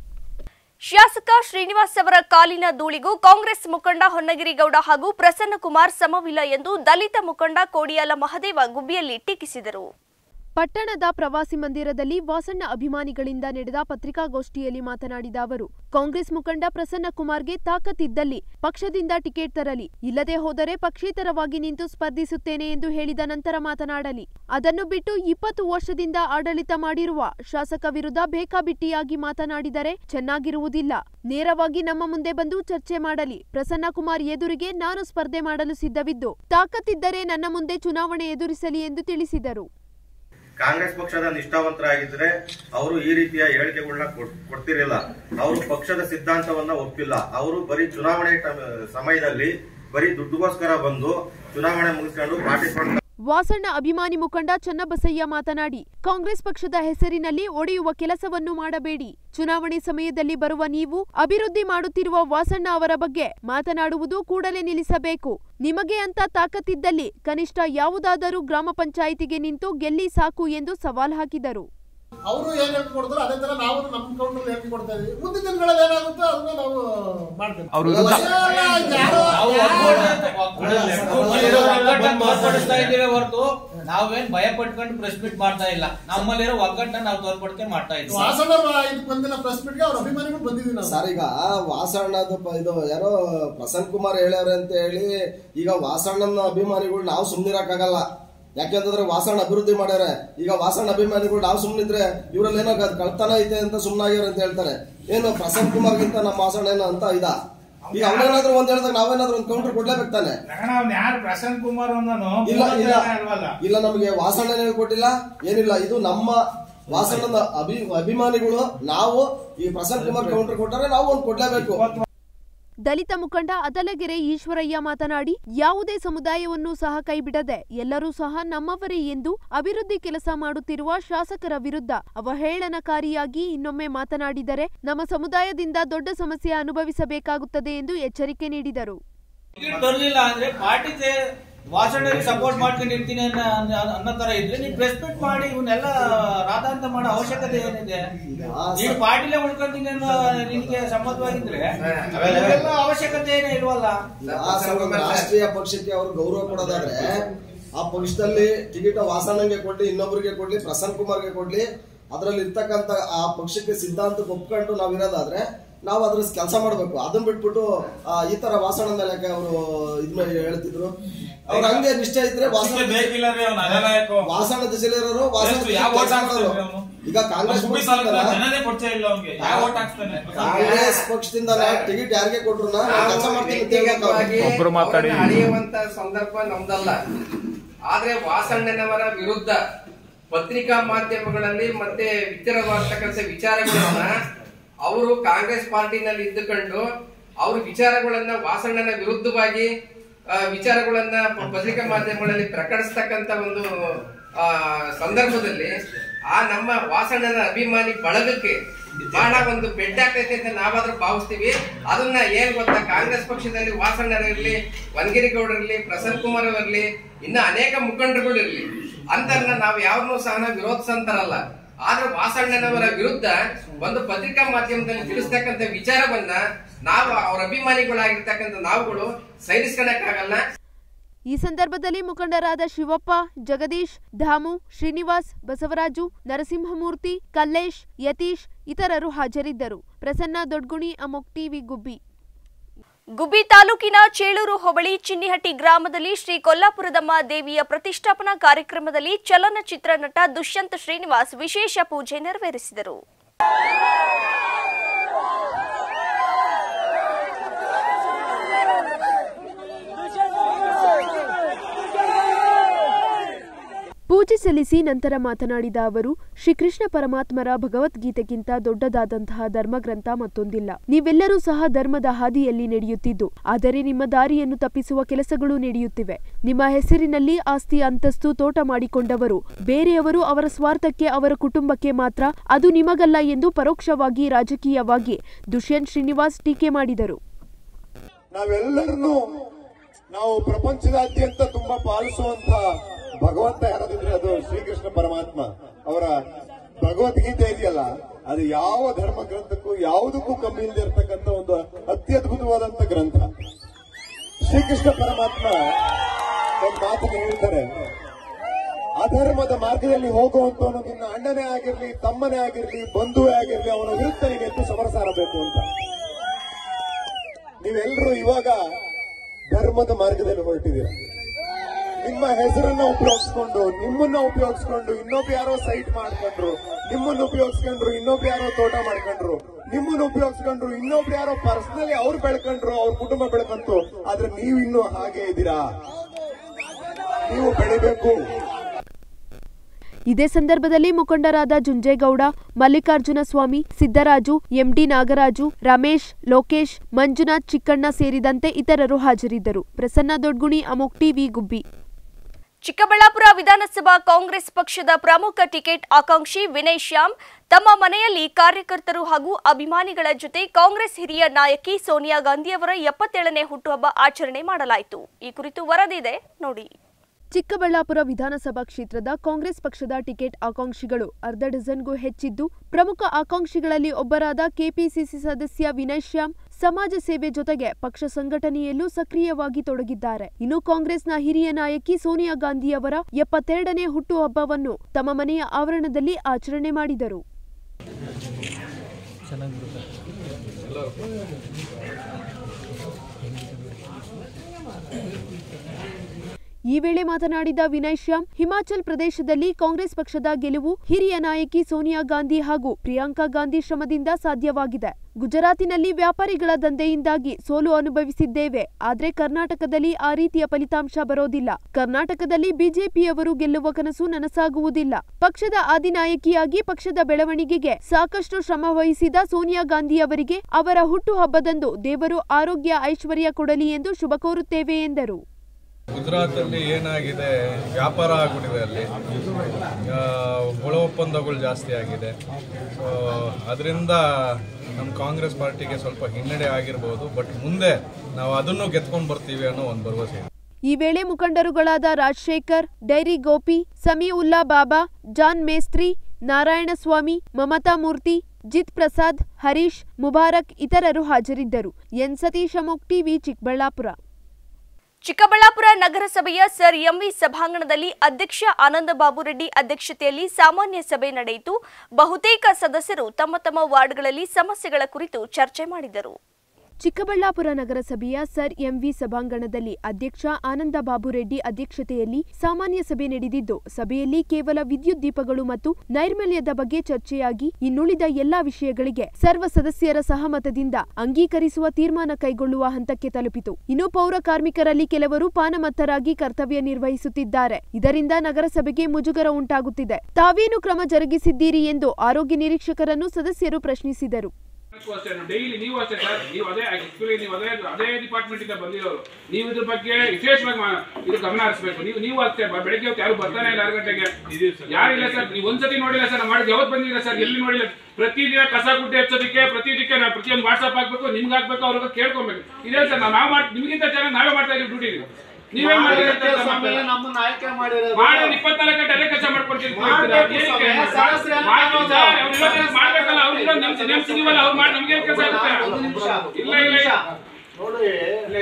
ಶಾಸಕ ಶ್ರೀನಿವಾಸ್ ಅವರ ಕಾಲಿನ ಧೂಳಿಗೂ ಕಾಂಗ್ರೆಸ್ ಮುಖಂಡ ಹೊನ್ನಗಿರಿಗೌಡ ಹಾಗೂ ಪ್ರಸನ್ನಕುಮಾರ್ ಸಮವಿಲ್ಲ ಎಂದು ದಲಿತ ಮುಖಂಡ ಕೋಡಿಯಾಲ ಮಹದೇವ ಗುಬ್ಬಿಯಲ್ಲಿ ಟೀಕಿಸಿದರು ಪಟ್ಟಣದ ಪ್ರವಾಸಿ ಮಂದಿರದಲ್ಲಿ ವಾಸಣ್ಣ ಅಭಿಮಾನಿಗಳಿಂದ ನಡೆದ ಪತ್ರಿಕಾಗೋಷ್ಠಿಯಲ್ಲಿ ಮಾತನಾಡಿದ ಅವರು ಕಾಂಗ್ರೆಸ್ ಮುಖಂಡ ಪ್ರಸನ್ನ ಕುಮಾರ್ಗೆ ತಾಕತ್ತಿದ್ದಲ್ಲಿ ಪಕ್ಷದಿಂದ ಟಿಕೆಟ್ ತರಲಿ ಇಲ್ಲದೆ ಹೋದರೆ ಪಕ್ಷೇತರವಾಗಿ ನಿಂತು ಸ್ಪರ್ಧಿಸುತ್ತೇನೆ ಎಂದು ಹೇಳಿದ ನಂತರ ಮಾತನಾಡಲಿ ಅದನ್ನು ಬಿಟ್ಟು ಇಪ್ಪತ್ತು ವರ್ಷದಿಂದ ಆಡಳಿತ ಮಾಡಿರುವ ಶಾಸಕ ವಿರುದ್ಧ ಬೇಕಾಬಿಟ್ಟಿಯಾಗಿ ಮಾತನಾಡಿದರೆ ಚೆನ್ನಾಗಿರುವುದಿಲ್ಲ ನೇರವಾಗಿ ನಮ್ಮ ಮುಂದೆ ಬಂದು ಚರ್ಚೆ ಮಾಡಲಿ ಪ್ರಸನ್ನ ಕುಮಾರ್ ಎದುರಿಗೆ ನಾನು ಸ್ಪರ್ಧೆ ಮಾಡಲು ಸಿದ್ಧವಿದ್ದು ತಾಕತ್ತಿದ್ದರೆ ನನ್ನ ಮುಂದೆ ಚುನಾವಣೆ ಎದುರಿಸಲಿ ಎಂದು ತಿಳಿಸಿದರು ಕಾಂಗ್ರೆಸ್ ಪಕ್ಷದ ನಿಷ್ಠಾವಂತರಾಗಿದ್ರೆ ಅವರು ಈ ರೀತಿಯ ಹೇಳಿಕೆಗಳನ್ನ ಕೊಡ್- ಕೊಡ್ತಿರ್ಲಿಲ್ಲ ಅವರು ಪಕ್ಷದ ಸಿದ್ಧಾಂತವನ್ನ ಒಪ್ಪಿಲ್ಲ ಅವರು ಬರೀ ಚುನಾವಣೆ ಟೈಮ್- ಸಮಯದಲ್ಲಿ ಬರೀ ದುಡ್ಡುಗೋಸ್ಕರ ಬಂದು ಚುನಾವಣೆ ಮುಗಿಸ್ಕೊಂಡು ಪಾರ್ಟಿಸಿಪೇಟ್ ವಾಸಣ್ಣ ಅಭಿಮಾನಿ ಮುಖಂಡ ಚನ್ನಬಸಯ್ಯ ಮಾತನಾಡಿ ಕಾಂಗ್ರೆಸ್ ಪಕ್ಷದ ಹೆಸರಿನಲ್ಲಿ ಒಡೆಯುವ ಕೆಲಸವನ್ನು ಮಾಡಬೇಡಿ ಚುನಾವಣೆ ಸಮಯದಲ್ಲಿ ಬರುವ ನೀವು ಅಭಿವೃದ್ಧಿ ಮಾಡುತ್ತಿರುವ ವಾಸಣ್ಣ ಅವರ ಬಗ್ಗೆ ಮಾತನಾಡುವುದು ಕೂಡಲೇ ನಿಲ್ಲಿಸಬೇಕು ನಿಮಗೆ ಅಂತ ತಾಕತ್ತಿದ್ದಲ್ಲಿ ಕನಿಷ್ಠ ಯಾವುದಾದರೂ ಗ್ರಾಮ ಪಂಚಾಯಿತಿಗೆ ನಿಂತು ಗೆಲ್ಲಿ ಸಾಕು ಎಂದು ಸವಾಲ್ ಹಾಕಿದರು ಅವರು ಏನ್ ಹೇಳ್ತಿ ಕೊಡ್ತಾರೋ ಅದೇ ತರ ನಾವು ನಮ್ಮ ಕೌಂಟರ್ ಹೇಳ್ತಿ ಕೊಡ್ತಾ ಇದೀವಿ ಮುಂದಿನ ದಿನಗಳಲ್ಲಿ ಏನಾಗುತ್ತೋ ಅದನ್ನ ನಾವು ಮಾಡ್ಬೇಕು ಅವ್ರ ವಿರುದ್ಧ- ಅಯ್ಯೋ, ಯಾರೋ- ಮಾತಾಡಿಸ್ತಾ ಇದ್ದೀವಿ ಹೊರತು ನಾವೇನ್ ಭಯ ಪಟ್ಕೊಂಡು ಪ್ರೆಸ್ ಮೀಟ್ ಮಾಡ್ತಾ ಇಲ್ಲ ನಮ್ಮಲ್ಲಿರೋ ಒಗ್ಗಟ್ಟನ್ನ ನಾವು ತೋರ್ಪಡ್ಕೆ ಮಾಡ್ತಾ ಇದ್ದೀವಿ ವಾಸಣ್ಣ ಇದಕ್ಕೆ ಬಂದಿಲ್ಲ ಪ್ರೆಸ್ ಮೀಟ್ಗೆ ಅವ್ರ ಅಭಿಮಾನಿಗಳು ಬಂದಿದ್ದೀವಿ ನಾವು ಸರ್ ಈಗ ವಾಸಣ್ಣದು ಪ- ಇದು ಯಾರೋ ಪ್ರಸನ್ನ ಕುಮಾರ್ ಹೇಳ್ಯಾವ್ರೆ ಅಂತ ಹೇಳಿ ಈಗ ವಾಸಣ್ಣನ ಅಭಿಮಾನಿಗಳು ನಾವು ಸುಮ್ನಿರಕ್ಕಾಗಲ್ಲ ಯಾಕೆಂತಂದ್ರೆ ವಾಸಣ್ಣ ಅಭಿವೃದ್ಧಿ ಮಾಡ್ಯಾರೆ ಈಗ ವಾಸಣ್ಣ ಅಭಿಮಾನಿಗಳು ನಾವು ಸುಮ್ನಿದ್ರೆ ಇವ್ರಲ್ಲಿ ಏನೋ ಕ- ಕಳ್ತನ ಐತೆ ಅಂತ ಸುಮ್ನಾಗ್ಯಾರ ಅಂತ ಹೇಳ್ತಾರೆ ಏನು ಪ್ರಸನ್ನ ಕುಮಾರ್ಗಿಂತ ನಮ್ಮ ವಾಸಣ್ಣ ಏನೋ ಅಂತ ಇದ ಈಗ ಅವನೇನಾದ್ರೂ ಒಂದ್ ಹೇಳಿದಾಗ ನಾವೇನಾದ್ರೂ ಒಂದ್ ಕೌಂಟರ್ ಕೊಡ್ಲೇಬೇಕು ತಾನೆ ಲಗಣ ಅವ್ನು ಯಾರು ಪ್ರಸನ್ನ ಕುಮಾರ್ ಅನ್ನೋನು ಇಲ್ಲ ಇಲ್ಲ ಅಲ್ವಲ್ಲ ಇಲ್ಲ ನಮಗೆ ವಾಸಣ್ಣ ಹೇಳ್ಕೊಟ್ಟಿಲ್ಲ ಏನಿಲ್ಲ ಇದು ನಮ್ಮ ವಾಸಣ್ಣನ ಅಭಿ ಅಭಿಮಾನಿಗಳು ನಾವು ಈ ಪ್ರಸನ್ನ ಕುಮಾರ್ ಕೌಂಟರ್ ಕೊಟ್ಟರೆ ನಾವು ಒಂದ್ ಕೊಡ್ಲೇಬೇಕು ದಲಿತ ಮುಖಂಡ ಅತಲಗೆರೆ ಈಶ್ವರಯ್ಯ ಮಾತನಾಡಿ ಯಾವುದೇ ಸಮುದಾಯವನ್ನು ಸಹ ಕೈಬಿಡದೆ ಎಲ್ಲರೂ ಸಹ ನಮ್ಮವರೇ ಎಂದು ಅಭಿವೃದ್ಧಿ ಕೆಲಸ ಮಾಡುತ್ತಿರುವ ಶಾಸಕರ ವಿರುದ್ಧ ಅವಹೇಳನಕಾರಿಯಾಗಿ ಇನ್ನೊಮ್ಮೆ ಮಾತನಾಡಿದರೆ ನಮ್ಮ ಸಮುದಾಯದಿಂದ ದೊಡ್ಡ ಸಮಸ್ಯೆ ಅನುಭವಿಸಬೇಕಾಗುತ್ತದೆ ಎಂದು ಎಚ್ಚರಿಕೆ ನೀಡಿದರು ಟಿಕೆಟ್ ಬರ್ಲಿಲ್ಲ ಅಂದ್ರೆ ಪಾರ್ಟಿ ವಾಸಣ್ಣರಿಗೆ ಸಪೋರ್ಟ್ ಮಾಡ್ಕೊಂಡು ಇರ್ತೀನಿ ಅನ್ನೋ ಅನ್ನೋ- ಅನ್ನೋ ತರ ಇದ್ರೆ ನೀವು ಪ್ರೆಸ್ ಮೀಟ್ ಮಾಡಿ ಇವನ್ನೆಲ್ಲ ರಾಧಾಂತ ಮಾಡೋ ಅವಶ್ಯಕತೆ ಏನಿದೆ ನೀನು ಪಾರ್ಟಿಲೇ ಉಳ್ಕೊಂತೀನಿ ಅನ್ನೋ ನಿನಗೆ ಸಮ್ಮತವಾಗಿದ್ರೆ ಇವೆಲ್ಲ ಅವಶ್ಯಕತೆ ಏನೇ ಇಲ್ವಲ್ಲ ಆ ಸಂಘದ ರಾಷ್ಟ್ರೀಯ ಪಕ್ಷಕ್ಕೆ ಅವರು ಗೌರವ ಕೊಡೋದಾದ್ರೆ ಆ ಪಕ್ಷದಲ್ಲಿ ಟಿಕೆಟ್ ವಾಸಣ್ಣಂಗೆ ಕೊಡ್ಲಿ ಇನ್ನೊಬ್ಬರಿಗೆ ಕೊಡ್ಲಿ ಪ್ರಸನ್ನ ಕುಮಾರ್ಗೆ ಕೊಡ್ಲಿ ಅದ್ರಲ್ಲಿ ಇರ್ತಕ್ಕಂತ ಆ ಪಕ್ಷಕ್ಕೆ ಸಿದ್ಧಾಂತಕ್ಕೆ ಒಪ್ಕೊಂಡು ನಾವ್ ಇರೋದಾದ್ರೆ ನಾವು ಅದ್ರ ಕೆಲಸ ಮಾಡ್ಬೇಕು ಅದನ್ನ ಬಿಟ್ಬಿಟ್ಟು ಆ, ಈ ತರ ವಾಸಣ್ಣ ಮೇಲೆ ಯಾಕೆ ಅವರು ಇದ್ನ ಹೇಳ್ತಿದ್ರು ಅವ್ರ ಹಂಗೆ ನಿಷ್ಠೆ ಇದ್ರೆ ವಾಸಣ್ಣ ಬೇಕಿಲ್ಲ ರೀ ಅವ್ನು ಅನಾಯಕ ವಾಸಣ್ಣ ದಿಸೆಲಿರೋರು ವಾಸಣ್ಣ ಎಷ್ಟು ಯಾವ ಕೆಲ್ಸ ಓಟ್ ಹಾಕ್ತಾನೆ ಮಾಡೋರು. ಅವ್ನು? ಈಗ ಕಾಂಗ್ರೆಸ್ ಗುಬ್ಬಿ ತಾಲೂಕು ಪಕ್ಷದಿಂದ ಜನನೇ ಪರಿಚಯ ಇಲ್ಲ ಅವ್ನಿಗೆ ಯಾವ ಓಟ್ ಹಾಕ್ತಾನೆ ಕಾಂಗ್ರೆಸ್ ಪಕ್ಷದಿಂದ ಟಿಕೆಟ್ ಯಾರಿಗೆ ಕೊಟ್ರು ಕೆಲಸ ಮಾಡ್ತೀನಿ ಅಂತ ಹೇಳ್ಬೇಕು ಅವ್ರು. ಒಬ್ರು ಮಾತಾಡಿ. ಅಳೆಯುವಂತ ಸಂದರ್ಭ ನಮ್ದಲ್ಲ ಆದ್ರೆ ವಾಸಣ್ಣನವರ ವಿರುದ್ಧ ಪತ್ರಿಕಾ ಮಾಧ್ಯಮಗಳಲ್ಲಿ ಮತ್ತೆ ವಿಚಾರವಾಗ್ತಕ್ಕಂಥ ವಿಚಾರಗಳನ್ನ ಅವರು ಕಾಂಗ್ರೆಸ್ ಪಾರ್ಟಿನಲ್ಲಿ ಇದ್ದುಕೊಂಡು ಅವ್ರ ವಿಚಾರಗಳನ್ನ ವಾಸಣ್ಣನ ವಿರುದ್ಧವಾಗಿ ಆ, ವಿಚಾರಗಳನ್ನ ಪ- ಪತ್ರಿಕಾ ಮಾಧ್ಯಮಗಳಲ್ಲಿ ಪ್ರಕಟಿಸ್ತಕ್ಕಂತ ಒಂದು ಆ, ಸಂದರ್ಭದಲ್ಲಿ ಆ ನಮ್ಮ ವಾಸಣ್ಣನ ಅಭಿಮಾನಿ ಬಳಗಕ್ಕೆ ಬಹಳ ಒಂದು ಬೆಡ್ ಆಗ್ತೈತೆ ಅಂತ ನಾವಾದ್ರೂ ಭಾವಿಸ್ತೀವಿ ಅದನ್ನ ಏನ್ ಗೊತ್ತಾ ಕಾಂಗ್ರೆಸ್ ಪಕ್ಷದಲ್ಲಿ ವಾಸಣ್ಣರಿರ್ಲಿ ವನಗಿರಿ ಗೌಡರಿರ್ಲಿ ಪ್ರಸನ್ನ ಕುಮಾರ್ ಅವರಿರ್ಲಿ ಇನ್ನ ಅನೇಕ ಮುಖಂಡರುಗಳು ಇರ್ಲಿ ಅಂತರ್ನ ನಾವು ಯಾವನ್ನೂ ಸಹ ನಾವು ವಿರೋಧಿಸಂತಾರಲ್ಲ ಆದ್ರೆ ವಾಸಣ್ಣನವರ ವಿರುದ್ಧ ಒಂದು ಪತ್ರಿಕಾ ಮಾಧ್ಯಮದಲ್ಲಿ ತಿಳಿಸ್ತಕ್ಕಂಥ ವಿಚಾರವನ್ನ ನಾವು ಅವ್ರ ಅಭಿಮಾನಿಗಳಾಗಿರ್ತಕ್ಕಂಥ ನಾವುಗಳು ಸಹಿಸ್ಕೊಳಕ್ಕಾಗಲ್ಲ ಈ ಸಂದರ್ಭದಲ್ಲಿ ಮುಖಂಡರಾದ ಶಿವಪ್ಪ ಜಗದೀಶ್ ಧಾಮು ಶ್ರೀನಿವಾಸ್ ಬಸವರಾಜು ನರಸಿಂಹಮೂರ್ತಿ ಕಲ್ಲೇಶ್ ಯತೀಶ್ ಇತರರು ಹಾಜರಿದ್ದರು ಪ್ರಸನ್ನ ದೊಡ್ಗುಣಿ ಅಮೋಕ್ ಟಿವಿ ಗುಬ್ಬಿ ಗುಬ್ಬಿ ತಾಲೂಕಿನ ಚೇಳೂರು ಹೋಬಳಿ ಚಿನ್ನಿಹಟ್ಟಿ ಗ್ರಾಮದಲ್ಲಿ ಶ್ರೀ ಕೊಲ್ಲಾಪುರದಮ್ಮ ದೇವಿಯ ಪ್ರತಿಷ್ಠಾಪನಾ ಕಾರ್ಯಕ್ರಮದಲ್ಲಿ ಚಲನಚಿತ್ರ ನಟ ದುಷ್ಯಂತ್ ಶ್ರೀನಿವಾಸ್ ವಿಶೇಷ ಪೂಜೆ ನೆರವೇರಿಸಿದರು ಪೂಜೆ ಸಲ್ಲಿಸಿ ನಂತರ ಮಾತನಾಡಿದ ಅವರು ಶ್ರೀಕೃಷ್ಣ ಪರಮಾತ್ಮರ ಭಗವದ್ಗೀತೆಗಿಂತ ದೊಡ್ಡದಾದಂತಹ ಧರ್ಮಗ್ರಂಥ ಮತ್ತೊಂದಿಲ್ಲ ನೀವೆಲ್ಲರೂ ಸಹ ಧರ್ಮದ ಹಾದಿಯಲ್ಲಿ ನಡೆಯುತ್ತಿದ್ದು ಆದರೆ ನಿಮ್ಮ ದಾರಿಯನ್ನು ತಪ್ಪಿಸುವ ಕೆಲಸಗಳು ನಡೆಯುತ್ತಿವೆ ನಿಮ್ಮ ಹೆಸರಿನಲ್ಲಿ ಆಸ್ತಿ ಅಂತಸ್ತು ತೋಟ ಮಾಡಿಕೊಂಡವರು ಬೇರೆಯವರು ಅವರ ಸ್ವಾರ್ಥಕ್ಕೆ ಅವರ ಕುಟುಂಬಕ್ಕೆ ಮಾತ್ರ ಅದು ನಿಮಗಲ್ಲ ಎಂದು ಪರೋಕ್ಷವಾಗಿ ರಾಜಕೀಯವಾಗಿ ದುಷ್ಯಂತ್ ಶ್ರೀನಿವಾಸ್ ಟೀಕೆ ಮಾಡಿದರು ನಾವೆಲ್ಲರನ್ನೂ ನಾವು ಪ್ರಪಂಚದಾದ್ಯಂತ ತುಂಬಾ ಪಾಲಿಸುವಂತ ಭಗವಂತ ಯಾರಾದಿದ್ರೆ ಅದು ಶ್ರೀಕೃಷ್ಣ ಪರಮಾತ್ಮ ಅವರ ಭಗವದ್ಗೀತೆ ಇದೆಯಲ್ಲ ಅದು ಯಾವ ಧರ್ಮ ಗ್ರಂಥಕ್ಕೂ ಯಾವುದಕ್ಕೂ ಕಮ್ಮಿ ಇಲ್ಲದೆ ಇರತಕ್ಕಂತ ಒಂದು ಅತ್ಯದ್ಭುತವಾದಂತ ಗ್ರಂಥ ಶ್ರೀಕೃಷ್ಣ ಪರಮಾತ್ಮ ಒಂದು ಮಾತನ್ನು ಹೇಳ್ತಾರೆ ಅಧರ್ಮದ ಮಾರ್ಗದಲ್ಲಿ ಹೋಗುವಂತವನು ನಿನ್ನ ಅಣ್ಣನೇ ಆಗಿರ್ಲಿ ತಮ್ಮನೇ ಆಗಿರ್ಲಿ ಬಂಧುವೇ ಆಗಿರ್ಲಿ ಅವನ ವಿರುದ್ಧ ನೀನು ಎದ್ದು ಸಮರ ಸಾರಬೇಕು ಅಂತ ನೀವೆಲ್ಲರೂ ಇವಾಗ ಧರ್ಮದ ಮಾರ್ಗದಲ್ಲಿ ಹೊರಟಿದ್ದೀರ ನಿಮ್ಮ ಹೆಸರನ್ನ ಉಪಯೋಗಿಸ್ಕೊಂಡು ನಿಮ್ಮನ್ನ ಉಪಯೋಗಿಸ್ಕೊಂಡು ಇನ್ನೊಬ್ಬ ಯಾರೋ ಸೈಟ್ ಮಾಡ್ಕೊಂಡ್ರು ನಿಮ್ಮನ್ನ ಉಪಯೋಗಿಸ್ಕೊಂಡ್ರು ಇನ್ನೊಬ್ಬ ಯಾರೋ ತೋಟ ಮಾಡ್ಕೊಂಡ್ರು ನಿಮ್ಮನ್ನ ಉಪಯೋಗಿಸ್ಕೊಂಡ್ರು ಇನ್ನೊಬ್ರು ಯಾರೋ ಪರ್ಸನಲಿ ಅವ್ರು ಬೆಳ್ಕೊಂಡ್ರು ಅವ್ರ ಕುಟುಂಬ ಬೆಳ್ಕಂತು ಆದ್ರೆ ನೀವು ಇನ್ನೂ ಹಾಗೆ ಇದ್ದೀರಾ ನೀವು ಬೆಳಿಬೇಕು ಇದೇ ಸಂದರ್ಭದಲ್ಲಿ ಮುಖಂಡರಾದ ಜುಂಜೇಗೌಡ ಮಲ್ಲಿಕಾರ್ಜುನ ಸ್ವಾಮಿ ಸಿದ್ದರಾಜು ಎಂಡಿ ನಾಗರಾಜು ರಮೇಶ್ ಲೋಕೇಶ್ ಮಂಜುನಾಥ್ ಚಿಕ್ಕಣ್ಣ ಸೇರಿದಂತೆ ಇತರರು ಹಾಜರಿದ್ದರು ಪ್ರಸನ್ನ ದೊಡ್ಗುಣಿ ಅಮೋಕ್ ಟಿವಿ ಗುಬ್ಬಿ ಚಿಕ್ಕಬಳ್ಳಾಪುರ ವಿಧಾನಸಭಾ ಕಾಂಗ್ರೆಸ್ ಪಕ್ಷದ ಪ್ರಮುಖ ಟಿಕೆಟ್ ಆಕಾಂಕ್ಷಿ ವಿನಯ್ ಶ್ಯಾಮ್ ತಮ್ಮ ಮನೆಯಲ್ಲಿ ಕಾರ್ಯಕರ್ತರು ಹಾಗೂ ಅಭಿಮಾನಿಗಳ ಜೊತೆ ಕಾಂಗ್ರೆಸ್ ಹಿರಿಯ ನಾಯಕಿ ಸೋನಿಯಾ ಗಾಂಧಿಯವರ ಎಪ್ಪತ್ತೇಳನೇ ಹುಟ್ಟುಹಬ್ಬ ಆಚರಣೆ ಮಾಡಲಾಯಿತು ಈ ಕುರಿತು ವರದಿದೆ ನೋಡಿ ಚಿಕ್ಕಬಳ್ಳಾಪುರ ವಿಧಾನಸಭಾ ಕ್ಷೇತ್ರದ ಕಾಂಗ್ರೆಸ್ ಪಕ್ಷದ ಟಿಕೆಟ್ ಆಕಾಂಕ್ಷಿಗಳು ಅರ್ಧ ಡಜನ್ಗೂ ಹೆಚ್ಚಿದ್ದು ಪ್ರಮುಖ ಆಕಾಂಕ್ಷಿಗಳಲ್ಲಿ ಒಬ್ಬರಾದ ಕೆಪಿಸಿಸಿ ಸದಸ್ಯ ವಿನಯ್ ಶ್ಯಾಮ್ ಸಮಾಜ ಸೇವೆ ಜೊತೆಗೆ ಪಕ್ಷ ಸಂಘಟನೆಯಲ್ಲೂ ಸಕ್ರಿಯವಾಗಿ ತೊಡಗಿದ್ದಾರೆ ಇನ್ನು ಕಾಂಗ್ರೆಸ್ನ ಹಿರಿಯ ನಾಯಕಿ ಸೋನಿಯಾ ಗಾಂಧಿಯವರ ಎಪ್ಪತ್ತೆರಡನೇ ಹುಟ್ಟುಹಬ್ಬವನ್ನು ತಮ್ಮ ಮನೆಯ ಆವರಣದಲ್ಲಿ ಆಚರಣೆ ಮಾಡಿದರು ಈ ವೇಳೆ ಮಾತನಾಡಿದ ವಿನಯ್ ಶ್ಯಾಮ್ ಹಿಮಾಚಲ್ ಪ್ರದೇಶದಲ್ಲಿ ಕಾಂಗ್ರೆಸ್ ಪಕ್ಷದ ಗೆಲುವು ಹಿರಿಯ ನಾಯಕಿ ಸೋನಿಯಾ ಗಾಂಧಿ ಹಾಗೂ ಪ್ರಿಯಾಂಕಾ ಗಾಂಧಿ ಶ್ರಮದಿಂದ ಸಾಧ್ಯವಾಗಿದೆ ಗುಜರಾತಿನಲ್ಲಿ ವ್ಯಾಪಾರಿಗಳ ದಂಧೆಯಿಂದಾಗಿ ಸೋಲು ಅನುಭವಿಸಿದ್ದೇವೆ ಆದ್ರೆ ಕರ್ನಾಟಕದಲ್ಲಿ ಆ ರೀತಿಯ ಫಲಿತಾಂಶ ಬರೋದಿಲ್ಲ ಕರ್ನಾಟಕದಲ್ಲಿ ಬಿಜೆಪಿಯವರು ಗೆಲ್ಲುವ ಕನಸು ನನಸಾಗುವುದಿಲ್ಲ ಪಕ್ಷದ ಆದಿನಾಯಕಿಯಾಗಿ ಪಕ್ಷದ ಬೆಳವಣಿಗೆಗೆ ಸಾಕಷ್ಟು ಶ್ರಮ ವಹಿಸಿದ ಸೋನಿಯಾ ಗಾಂಧಿ ಅವರಿಗೆ ಅವರ ಹುಟ್ಟುಹಬ್ಬದಂದು ದೇವರು ಆರೋಗ್ಯ ಐಶ್ವರ್ಯ ಕೊಡಲಿ ಎಂದು ಶುಭ ಕೋರುತ್ತೇವೆ ಎಂದರು ಗುಜರಾತಲ್ಲಿ ಏನಾಗಿದೆ ವ್ಯಾಪಾರ ಆಗ್ಬಿಟ್ಟಿದೆ ಅಲ್ಲಿ ಆ, ಒಳ ಒಪ್ಪಂದಗಳು ಜಾಸ್ತಿ ಆಗಿದೆ ಸೊ ಅದರಿಂದ ನಮ್ಮ ಕಾಂಗ್ರೆಸ್ ಪಾರ್ಟಿಗೆ ಸ್ವಲ್ಪ ಹಿನ್ನಡೆ ಆಗಿರ್ಬೋದು ಬಟ್ ಮುಂದೆ ನಾವು ಅದನ್ನು ಗೆದ್ಕೊಂಡು ಬರ್ತೀವಿ ಅನ್ನೋ ಒಂದು ಭರವಸೆ ಇದೆ ಈ ವೇಳೆ ಮುಖಂಡರುಗಳಾದ ರಾಜಶೇಖರ್ ಡೈರಿ ಗೋಪಿ ಸಮೀಉಲ್ಲಾ ಬಾಬಾ ಜಾನ್ ಮೇಸ್ತ್ರಿ ನಾರಾಯಣಸ್ವಾಮಿ ಮಮತಾ ಮೂರ್ತಿ ಜಿತ್ ಪ್ರಸಾದ್ ಹರೀಶ್ ಮುಬಾರಕ್ ಇತರರು ಹಾಜರಿದ್ದರು ಎನ್ ಸತೀಶ ಮೊಕ್ ಟಿವಿ ಚಿಕ್ಕಬಳ್ಳಾಪುರ ಚಿಕ್ಕಬಳ್ಳಾಪುರ ನಗರಸಭೆಯ ಸರ್ ಎಂವಿ ಸಭಾಂಗಣದಲ್ಲಿ ಅಧ್ಯಕ್ಷ ಆನಂದ ಬಾಬು ರೆಡ್ಡಿ ಅಧ್ಯಕ್ಷತೆಯಲ್ಲಿ ಸಾಮಾನ್ಯ ಸಭೆ ನಡೆಯಿತು ಬಹುತೇಕ ಸದಸ್ಯರು ತಮ್ಮ ತಮ್ಮ ವಾರ್ಡ್ಗಳಲ್ಲಿ ಸಮಸ್ಯೆಗಳ ಕುರಿತು ಚರ್ಚೆ ಮಾಡಿದರು ಚಿಕ್ಕಬಳ್ಳಾಪುರ ನಗರಸಭೆಯ ಸರ್ ಎಂವಿ ಸಭಾಂಗಣದಲ್ಲಿ ಅಧ್ಯಕ್ಷ ಆನಂದ ಬಾಬು ರೆಡ್ಡಿ ಅಧ್ಯಕ್ಷತೆಯಲ್ಲಿ ಸಾಮಾನ್ಯ ಸಭೆ ನಡೆದಿದ್ದು ಸಭೆಯಲ್ಲಿ ಕೇವಲ ವಿದ್ಯುತ್ ದೀಪಗಳು ಮತ್ತು ನೈರ್ಮಲ್ಯದ ಬಗ್ಗೆ ಚರ್ಚೆಯಾಗಿ ಇನ್ನುಳಿದ ಎಲ್ಲಾ ವಿಷಯಗಳಿಗೆ ಸರ್ವ ಸದಸ್ಯರ ಸಹಮತದಿಂದ ಅಂಗೀಕರಿಸುವ ತೀರ್ಮಾನ ಕೈಗೊಳ್ಳುವ ಹಂತಕ್ಕೆ ತಲುಪಿತು ಇನ್ನು ಪೌರ ಕಾರ್ಮಿಕರಲ್ಲಿ ಕೆಲವರು ಪಾನಮತ್ತರಾಗಿ ಕರ್ತವ್ಯ ನಿರ್ವಹಿಸುತ್ತಿದ್ದಾರೆ ಇದರಿಂದ ನಗರಸಭೆಗೆ ಮುಜುಗರ ಉಂಟಾಗುತ್ತಿದೆ ತಾವೇನು ಕ್ರಮ ಜರುಗಿಸಿದ್ದೀರಿ ಎಂದು ಆರೋಗ್ಯ ನಿರೀಕ್ಷಕರನ್ನು ಸದಸ್ಯರು ಪ್ರಶ್ನಿಸಿದರು ಡೈಲಿ ನೀವು ಅಷ್ಟೇ ಸರ್ ನೀವು ಅದೇ ಆಕ್ಚುಲಿ ನೀವು ಅದೇ ಅದೇ ಡಿಪಾರ್ಟ್ಮೆಂಟ್ ಇಂದ ಬಂದಿರೋರು ನೀವು ಇದ್ರ ಬಗ್ಗೆ ವಿಶೇಷವಾಗಿ ಮಾ- ಇದು ಗಮನ ಹರಿಸಬೇಕು ನೀವು ನೀವು ಅಷ್ಟೇ ಬ- ಬೆಳಗ್ಗೆ ಹೊತ್ತು ಯಾರು ಬರ್ತಾನೆ ಇಲ್ಲ ಆರು ಗಂಟೆಗೆ ಯಾರಿಲ್ಲ ಸರ್ ನೀವು ಒಂದ್ಸತಿ ನೋಡಿಲ್ಲ ಸರ್ ನಾವು ಮಾಡಿದ್ ಯಾವತ್ತು ಬಂದಿಲ್ಲ ಸರ್ ಎಲ್ಲಿ ನೋಡಿಲ್ಲ ಪ್ರತಿದಿನ ಕಸ ಗುಡ್ಡೆ ಹಚ್ಚೋದಕ್ಕೆ ಪ್ರತಿದಿಕ್ಕೆ ನಾವು ಪ್ರತಿಯೊಂದು ವಾಟ್ಸ್ಆಪ್ ಹಾಕ್ಬೇಕು ನಿಮ್ಗೆ ಹಾಕ್ಬೇಕು ಅವ್ರಿಗೆ ಕೇಳ್ಕೊಬೇಕು ಇದೇ ಸರ್ ನಾವು ನಾವು ಮಾಡಿ ನಿಮಗಿಂತ ಚೆನ್ನಾಗಿ ನಾವೇ ಮಾಡ್ತಾ ಇದೀವಿ ಡ್ಯೂಟಿ ನೀವೇ ನಮ್ಮನ್ನ ಆಯ್ಕೆ ಮಾಡಿರೋದು ಮಾಡಿ ಇಪ್ಪತ್ನಾಲ್ಕು ಗಂಟೆ ಅಲ್ಲೇ ಕೆಲಸ ಮಾಡ್ಕೊಡ್ತೀನಿ ಮಾಡ್ಬೇಕು ಸ್ವಾಮಿ, ಸದಸ್ಯರು ಎಲ್ಲ ಮಾಡ್ತೀವಿ ಸರ್ ಅವ್ರೆಲ್ಲ ಕೆಲಸ ಮಾಡ್ಬೇಕಲ್ಲ ಅವ್ರು ಇರೋ ನೆಮ್ಸಿ ನೆಮ್ಸಿದೀವಲ್ಲ ಅವ್ರು ಮಾಡಿ ನಮ್ಗೆ ಕೆಲಸ ಆಗುತ್ತೆ ಇಲ್ಲ ಇಲ್ಲ ಇಲ್ಲ ನೋಡಿ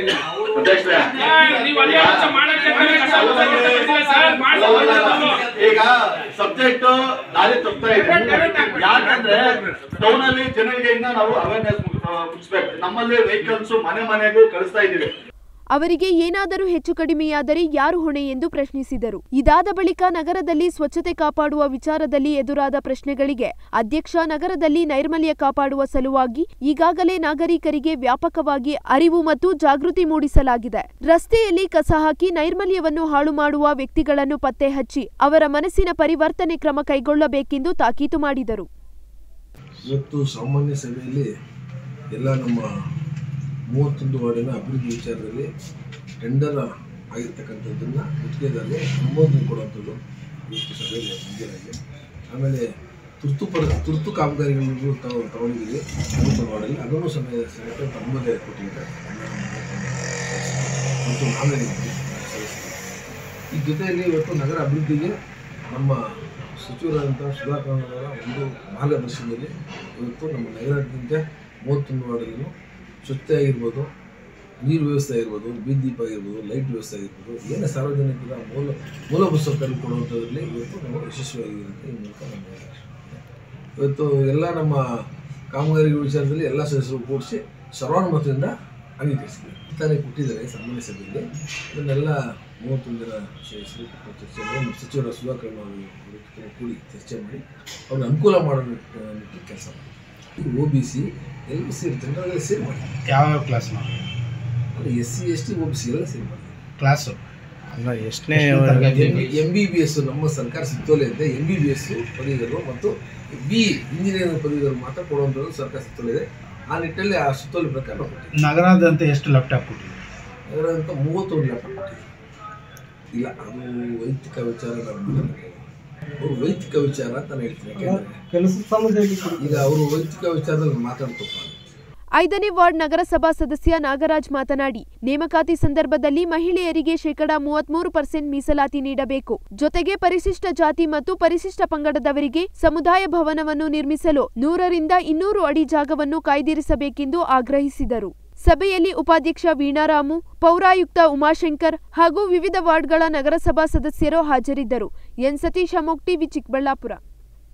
ನೀವು ಅಲ್ಲೇ ಕೆಲಸ ಮಾಡಕ್ಕೆ ಕಸ ಗುಡ್ಡೆ ಸರ್ ಮಾಡ್ಬೇಕು ಈಗ ಸಬ್ಜೆಕ್ಟ್ ದಾರಿ ತಪ್ತಾ ಇದೆ ಯಾಕಂದ್ರೆ ಟೌನ್ ಅಲ್ಲಿ ಜನರಿಗೆ ಇನ್ನ ನಾವು ಅವೇರ್ನೆಸ್ ಮುಗಿಸ್ಬೇಕು ನಮ್ಮಲ್ಲಿ ವೆಹಿಕಲ್ಸ್ ಮನೆ ಮನೆಗೂ ಕಳಿಸ್ತಾ ಇದೀವಿ ಅವರಿಗೆ ಏನಾದರೂ ಹೆಚ್ಚು ಕಡಿಮೆಯಾದರೆ ಯಾರು ಹೊಣೆ ಎಂದು ಪ್ರಶ್ನಿಸಿದರು ಇದಾದ ಬಳಿಕ ನಗರದಲ್ಲಿ ಸ್ವಚ್ಛತೆ ಕಾಪಾಡುವ ವಿಚಾರದಲ್ಲಿ ಎದುರಾದ ಪ್ರಶ್ನೆಗಳಿಗೆ ಅಧ್ಯಕ್ಷ ನಗರದಲ್ಲಿ ನೈರ್ಮಲ್ಯ ಕಾಪಾಡುವ ಸಲುವಾಗಿ ಈಗಾಗಲೇ ನಾಗರಿಕರಿಗೆ ವ್ಯಾಪಕವಾಗಿ ಅರಿವು ಮತ್ತು ಜಾಗೃತಿ ಮೂಡಿಸಲಾಗಿದೆ ರಸ್ತೆಯಲ್ಲಿ ಕಸ ಹಾಕಿ ನೈರ್ಮಲ್ಯವನ್ನು ಹಾಳು ಮಾಡುವ ವ್ಯಕ್ತಿಗಳನ್ನು ಪತ್ತೆ ಹಚ್ಚಿ ಅವರ ಮನಸ್ಸಿನ ಪರಿವರ್ತನೆ ಕ್ರಮ ಕೈಗೊಳ್ಳಬೇಕೆಂದು ತಾಕೀತು ಮಾಡಿದರು ಇವತ್ತು ಸಾಮಾನ್ಯ ಸಭೆಯಲ್ಲಿ ಎಲ್ಲ ನಮ್ಮ ಮೂವತ್ತೊಂದು ವಾರ್ಡಿನ ಅಭಿವೃದ್ಧಿ ವಿಚಾರದಲ್ಲಿ ಟೆಂಡರ್ ಆಗಿರ್ತಕ್ಕಂಥದ್ದನ್ನು ಗುತ್ತಿಗೆದಾರರಿಗೆ ಅನುಮೋದನೆ ಕೊಡುವಂಥದ್ದು ಇವತ್ತು ಸಭೆಯಲ್ಲಿ ಮುಂಜಾನೆಗೆ ಆಮೇಲೆ ತುರ್ತು ಪರ ತುರ್ತು ಕಾಮಗಾರಿಗಳನ್ನು ತಾವು ತಗೊಂಡಿದ್ದೀವಿ ಮೂವತ್ತೊಂದು ವಾರ್ಡಲ್ಲಿ ಅದನ್ನು ಸಮೇತ ಸಮೇತ ಅನುಮೋದನೆ ಕೊಟ್ಟಿದ್ದಾರೆ ಮತ್ತು ನಾವೇ ಇದ್ದೀವಿ ಸದಸ್ಯರು. ಈ ಜೊತೆಯಲ್ಲಿ ಇವತ್ತು ನಗರ ಅಭಿವೃದ್ಧಿಗೆ ನಮ್ಮ ಸಚಿವರಾದಂಥ ಸುಧಾಕರ್ ಅವರ ಒಂದು ಮಾರ್ಗದರ್ಶನದಲ್ಲಿ ಇವತ್ತು ನಮ್ಮ ನಗರಾದ್ಯಂತ ಮೂವತ್ತೊಂದು ವಾರ್ಡಲ್ಲೂ ಸ್ವಚ್ಛತೆ ಆಗಿರ್ಬೋದು ನೀರು ವ್ಯವಸ್ಥೆ ಆಗಿರ್ಬೋದು ಬೀದಿ ದೀಪ ಆಗಿರ್ಬೋದು ಲೈಟ್ ವ್ಯವಸ್ಥೆ ಆಗಿರ್ಬೋದು ಏನೇ ಸಾರ್ವಜನಿಕರ ಮೂಲ ಮೂಲಭೂತ ಸೌಕರ್ಯ ಕೊಡುವಂಥದ್ರಲ್ಲಿ ಇವತ್ತು ನಾವು ಯಶಸ್ವಿಯಾಗಿರುತ್ತೆ ಈ ಮೂಲಕ ನಮ್ಮ ಇವತ್ತು ಎಲ್ಲ ನಮ್ಮ ಕಾಮಗಾರಿಗಳ ವಿಚಾರದಲ್ಲಿ ಎಲ್ಲ ಸದಸ್ಯರು ಕೂಡಿಸಿ ಸರ್ವಾನುಮತದಿಂದ ಅಂಗೀಕರಿಸಿದ್ವಿ ತಾನೇ ಕೊಟ್ಟಿದ್ದಾರೆ ಸಾಮಾನ್ಯ ಸಭೆಯಲ್ಲಿ ಇದನ್ನೆಲ್ಲ ಮೂವತ್ತೊಂದು ಜನ ಸದಸ್ಯರು ಕೂತ್ಕೊಂಡು ಚರ್ಚೆ ಮಾಡಿ ನಮ್ಮ ಸಚಿವರ ಸುಧಾಕರ್ ಅವರು ಕೂಡಿ ಚರ್ಚೆ ಮಾಡಿ ಅವ್ರನ್ನ ಅನುಕೂಲ ಮಾಡೋ ನಿಟ್ಟು ನಿಟ್ಟಿಗೆ ಕೆಲಸ ಮಾಡಿ O B C L B C ಇರ್ತದೆ ಅದರಲ್ಲಿ ಸೇರಿ ಮಾಡಿ ಯಾವ class S C S T O B C ಎಲ್ಲ ಸೇರಿ ಮಾಡಿ ಕ್ಲಾಸು ಅಲ್ಲ ಎಷ್ಟನೇ ಎಂ ಬಿ ಬಿ ಎಸ್ ನಮ್ಮ ಸರ್ಕಾರ ಸುತ್ತೋಲೆ ಇದೆ ಎಂ ಬಿ ಬಿ ಎಸ್ ಪದವೀಧರರು ಮತ್ತು ಬಿ ಇಂಜಿನಿಯರಿಂಗ್ ಪದವೀಧರರು ಮಾತ್ರ ಕೊಡುವಂಥದ್ದು ಸರ್ಕಾರ ಸುತ್ತೋಲೆ ಇದೆ ಆ ನಿಟ್ಟಲ್ಲಿ ಆ ಸುತ್ತೋಲೆ ಪ್ರಕಾರ ನಾವು ಕೊಟ್ಟಿದ್ದೀವಿ ನಗರಾದ್ಯಂತ ಎಷ್ಟು ಲ್ಯಾಪ್ಟಾಪ್ ಕೊಟ್ಟಿದ್ದೀವಿ ಅದರಂತ ಮೂವತ್ತೊಂದು ಲ್ಯಾಪ್ಟಾಪ್ ಕೊಟ್ಟಿದ್ದೀವಿ ಇಲ್ಲ ಅದು ವೈಯಕ್ತಿಕ ವಿಚಾರ ನಾನು ಮಾತಾಡೋದು. ಅವ್ರು ವೈಯಕ್ತಿಕ ವಿಚಾರ ಅಂತ ನಾನು ಹೇಳ್ತೀನಿ ಯಾಕೆಂದ್ರೆ ಕೆಲಸ ಈಗ ಅವರು ವೈಯಕ್ತಿಕ ವಿಚಾರದಲ್ಲಿ ಮಾತಾಡ್ತಪ್ಪ ಐದನೇ ವಾರ್ಡ್ ನಗರಸಭಾ ಸದಸ್ಯ ನಾಗರಾಜ್ ಮಾತನಾಡಿ ನೇಮಕಾತಿ ಸಂದರ್ಭದಲ್ಲಿ ಮಹಿಳೆಯರಿಗೆ ಶೇಕಡಾ ಮೂವತ್ಮೂರು ಪರ್ಸೆಂಟ್ ಮೀಸಲಾತಿ ನೀಡಬೇಕು ಜೊತೆಗೆ ಪರಿಶಿಷ್ಟ ಜಾತಿ ಮತ್ತು ಪರಿಶಿಷ್ಟ ಪಂಗಡದವರಿಗೆ ಸಮುದಾಯ ಭವನವನ್ನು ನಿರ್ಮಿಸಲು ನೂರರಿಂದ ಇನ್ನೂರು ಅಡಿ ಜಾಗವನ್ನು ಕಾಯ್ದಿರಿಸಬೇಕೆಂದು ಆಗ್ರಹಿಸಿದರು ಸಭೆಯಲ್ಲಿ ಉಪಾಧ್ಯಕ್ಷ ವೀಣಾರಾಮು ಪೌರಾಯುಕ್ತ ಉಮಾಶಂಕರ್ ಹಾಗೂ ವಿವಿಧ ವಾರ್ಡ್ಗಳ ನಗರಸಭಾ ಸದಸ್ಯರು ಹಾಜರಿದ್ದರು ಎನ್ ಸತೀಶ್ ಅಮೋಕ್ ಟಿವಿ ಚಿಕ್ಕಬಳ್ಳಾಪುರ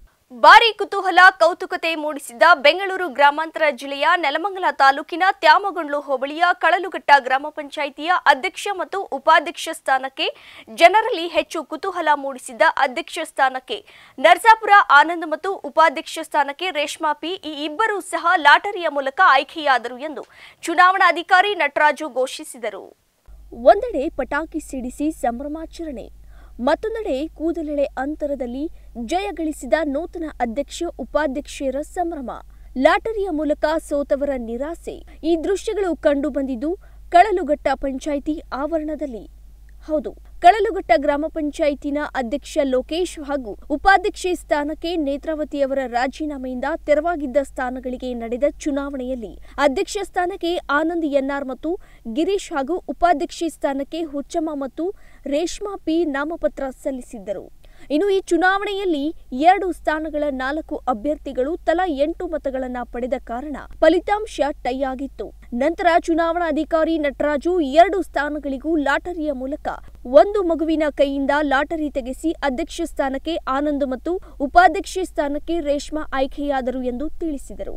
ಭಾರಿ ಕುತೂಹಲ ಕೌತುಕತೆ ಮೂಡಿಸಿದ ಬೆಂಗಳೂರು ಗ್ರಾಮಾಂತರ ಜಿಲ್ಲೆಯ ನೆಲಮಂಗಲ ತಾಲೂಕಿನ ತ್ಯಾಮಗೊಂಡ್ಲು ಹೋಬಳಿಯ ಕಳಲುಘಟ್ಟ ಗ್ರಾಮ ಪಂಚಾಯಿತಿಯ ಅಧ್ಯಕ್ಷ ಮತ್ತು ಉಪಾಧ್ಯಕ್ಷ ಸ್ಥಾನಕ್ಕೆ ಜನರಲ್ಲಿ ಹೆಚ್ಚು ಕುತೂಹಲ ಮೂಡಿಸಿದ್ದ ಅಧ್ಯಕ್ಷ ಸ್ಥಾನಕ್ಕೆ ನರ್ಸಾಪುರ ಆನಂದ್ ಮತ್ತು ಉಪಾಧ್ಯಕ್ಷ ಸ್ಥಾನಕ್ಕೆ ರೇಷ್ಮಾ ಪಿ ಈ ಇಬ್ಬರೂ ಸಹ ಲಾಟರಿಯ ಮೂಲಕ ಆಯ್ಕೆಯಾದರು ಎಂದು ಚುನಾವಣಾಧಿಕಾರಿ ನಟರಾಜು ಘೋಷಿಸಿದರು ಒಂದೆಡೆ ಪಟಾಕಿ ಸಿಡಿಸಿ ಸಂಭ್ರಮಾಚರಣೆ ಮತ್ತೊಂದೆಡೆ ಕೂದಲೆಳೆ ಅಂತರದಲ್ಲಿ ಜಯ ಗಳಿಸಿದ ನೂತನ ಅಧ್ಯಕ್ಷ ಉಪಾಧ್ಯಕ್ಷರ ಸಂಭ್ರಮ ಲಾಟರಿಯ ಮೂಲಕ ಸೋತವರ ನಿರಾಸೆ ಈ ದೃಶ್ಯಗಳು ಕಂಡು ಬಂದಿದ್ದು ಕಳಲುಘಟ್ಟ ಪಂಚಾಯಿತಿ ಆವರಣದಲ್ಲಿ ಹೌದು ಕಳಲುಘಟ್ಟ ಗ್ರಾಮ ಪಂಚಾಯಿತಿನ ಅಧ್ಯಕ್ಷ ಲೋಕೇಶ್ ಹಾಗೂ ಉಪಾಧ್ಯಕ್ಷೆ ಸ್ಥಾನಕ್ಕೆ ನೇತ್ರಾವತಿಯವರ ರಾಜೀನಾಮೆಯಿಂದ ತೆರವಾಗಿದ್ದ ಸ್ಥಾನಗಳಿಗೆ ನಡೆದ ಚುನಾವಣೆಯಲ್ಲಿ ಅಧ್ಯಕ್ಷ ಸ್ಥಾನಕ್ಕೆ ಆನಂದ್ ಎನ್ಆರ್ ಮತ್ತು ಗಿರೀಶ್ ಹಾಗೂ ಉಪಾಧ್ಯಕ್ಷೆ ಸ್ಥಾನಕ್ಕೆ ಹುಚ್ಚಮ್ಮ ಮತ್ತು ರೇಷ್ಮಾ ಪಿ ನಾಮಪತ್ರ ಸಲ್ಲಿಸಿದ್ದರು ಇನ್ನು ಈ ಚುನಾವಣೆಯಲ್ಲಿ ಎರಡು ಸ್ಥಾನಗಳ ನಾಲ್ಕು ಅಭ್ಯರ್ಥಿಗಳು ತಲಾ ಎಂಟು ಮತಗಳನ್ನ ಪಡೆದ ಕಾರಣ ಫಲಿತಾಂಶ ಟೈ ಆಗಿತ್ತು ನಂತರ ಚುನಾವಣಾಧಿಕಾರಿ ನಟರಾಜು ಎರಡು ಸ್ಥಾನಗಳಿಗೂ ಲಾಟರಿಯ ಮೂಲಕ ಒಂದು ಮಗುವಿನ ಕೈಯಿಂದ ಲಾಟರಿ ತೆಗೆಸಿ ಅಧ್ಯಕ್ಷ ಸ್ಥಾನಕ್ಕೆ ಆನಂದ್ ಮತ್ತು ಉಪಾಧ್ಯಕ್ಷೆ ಸ್ಥಾನಕ್ಕೆ ರೇಷ್ಮಾ ಆಯ್ಕೆಯಾದರು ಎಂದು ತಿಳಿಸಿದರು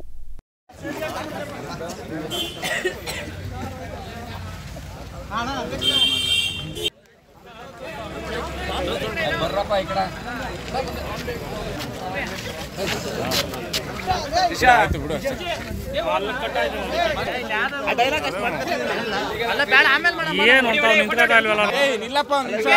ಬರ್ರಪ್ಪ ಈ ಕಡೆ ಏನು ಅಂತ ನಿಂತ್ಕೊಳ್ವಲ್ಲ ನಿಲ್ಲಪ್ಪ ಒಂದ್ ನಿಮಿಷ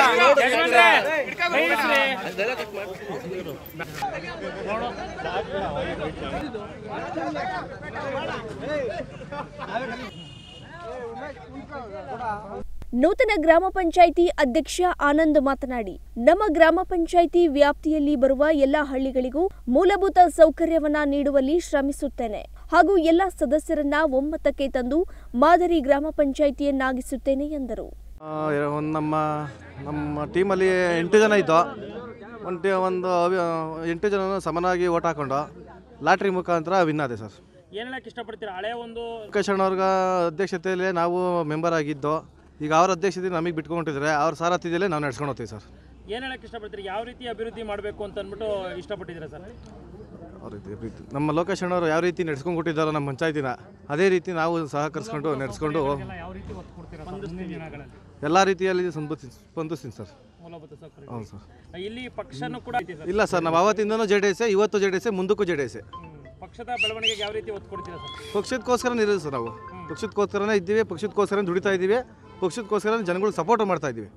ನೂತನ ಗ್ರಾಮ ಪಂಚಾಯಿತಿ ಅಧ್ಯಕ್ಷ ಆನಂದ್ ಮಾತನಾಡಿ ನಮ್ಮ ಗ್ರಾಮ ಪಂಚಾಯಿತಿ ವ್ಯಾಪ್ತಿಯಲ್ಲಿ ಬರುವ ಎಲ್ಲ ಹಳ್ಳಿಗಳಿಗೂ ಮೂಲಭೂತ ಸೌಕರ್ಯವನ್ನ ನೀಡುವಲ್ಲಿ ಶ್ರಮಿಸುತ್ತೇನೆ ಹಾಗೂ ಎಲ್ಲ ಸದಸ್ಯರನ್ನ ಒಮ್ಮತಕ್ಕೆ ತಂದು ಮಾದರಿ ಗ್ರಾಮ ಪಂಚಾಯಿತಿಯನ್ನಾಗಿಸುತ್ತೇನೆ ಎಂದರು ಆ, ಒಂದು ನಮ್ಮ ನಮ್ಮ ಟೀಮಲ್ಲಿ ಎಂಟು ಜನ ಇದ್ದು ಒಂದು ಟೀ ಒಂದು ಅವಿ- ಎಂಟು ಜನ ಸಮನಾಗಿ ಓಟ್ ಹಾಕೊಂಡು ಲಾಟ್ರಿ ಮುಖಾಂತರ ವಿನ್ ಆದೆ ಸರ್ ಏನ್ ಹೇಳಕ್ ಇಷ್ಟಪಡ್ತೀರಾ ಹಳೆ ಒಂದು ಲೋಕೇಶನ್ ಅವ್ರ ಅಧ್ಯಕ್ಷತೆಯಲ್ಲಿ ನಾವು ಮೆಂಬರ್ ಆಗಿದ್ದು ಈಗ ಅವ್ರ ಅಧ್ಯಕ್ಷತೆ ನಮಗೆ ಬಿಟ್ಕೊಂಡಿದ್ದಾರೆ ಅವ್ರ ಸಾರಥ್ಯದಲ್ಲೇ ನಾವು ನಡ್ಸ್ಕೊಂಡು ಹೋಗ್ತೀವಿ ಸರ್ ಏನ್ ಹೇಳಕ್ ಇಷ್ಟಪಡ್ತೀರಾ ಯಾವ ರೀತಿ ಅಭಿವೃದ್ಧಿ ಮಾಡಬೇಕು ಅಂತ ಅಂದ್ಬಿಟ್ಟು ಇಷ್ಟಪಟ್ಟಿದ್ದೀರಾ ಸರ್ ಅವ್ರ ರೀತಿ ಪ್ರೀತಿ ನಮ್ಮ ಲೋಕೇಶನ್ ಅವರು ಯಾವ ರೀತಿ ನಡ್ಸ್ಕೊಂಡು ಕೊಟ್ಟಿದ್ದಾರೋ ನಮ್ಮ ಪಂಚಾಯತಿನ ಅದೇ ರೀತಿ ನಾವು ಸಹಕರಿಸ್ಕೊಂಡು ನಡೆಸ್ಕೊಂಡು ಯಾವ ರೀತಿ ಒತ್ತು ಕೊಡ್ತೀರಾ ಸರ್ ಮುಂದಿನ ದಿನಗಳಲ್ಲಿ ಎಲ್ಲ ರೀತಿಯಲ್ಲಿ ಸ್ಪಂದಿಸ್ತೀನಿ ಸ್ಪಂದಿಸ್ತೀನಿ ಸರ್ ಮೂಲಭೂತ ಸೌಕರ್ಯ ಹೌದು ಸರ್ ಇಲ್ಲಿ ಪಕ್ಷನೂ ಕೂಡ ಐತೆ ಸರ್ ಇಲ್ಲ ಸರ್ ನಾವು ಅವತ್ತಿಂದನೂ ಜೆ ಡಿ ಎಸ್ ಇವತ್ತು ಜೆ ಡಿ ಎಸ್ ಮುಂದಕ್ಕೂ ಜೆ ಡಿ ಎಸ್ ಪಕ್ಷದ ಬೆಳವಣಿಗೆಗೆ ಯಾವ ರೀತಿ ಒತ್ತು ಕೊಡ್ತೀರಾ ಸರ್ ಪಕ್ಷದಕ್ಕೋಸ್ಕರ ಇರೋದು ಸರ್ ನಾವು ಪಕ್ಷದಕ್ಕೋಸ್ಕರನೇ ಇದ್ದೀವಿ ಪಕ್ಷದಕ್ಕೋಸ್ಕರ ದುಡಿತಾ ಇದ್ದೀವಿ ಪಕ್ಷದಕ್ಕೋಸ್ಕರ ಜನಗಳು ಸಪೋರ್ಟ್ ಮಾಡ್ತಾ ಇದ್ದೀವಿ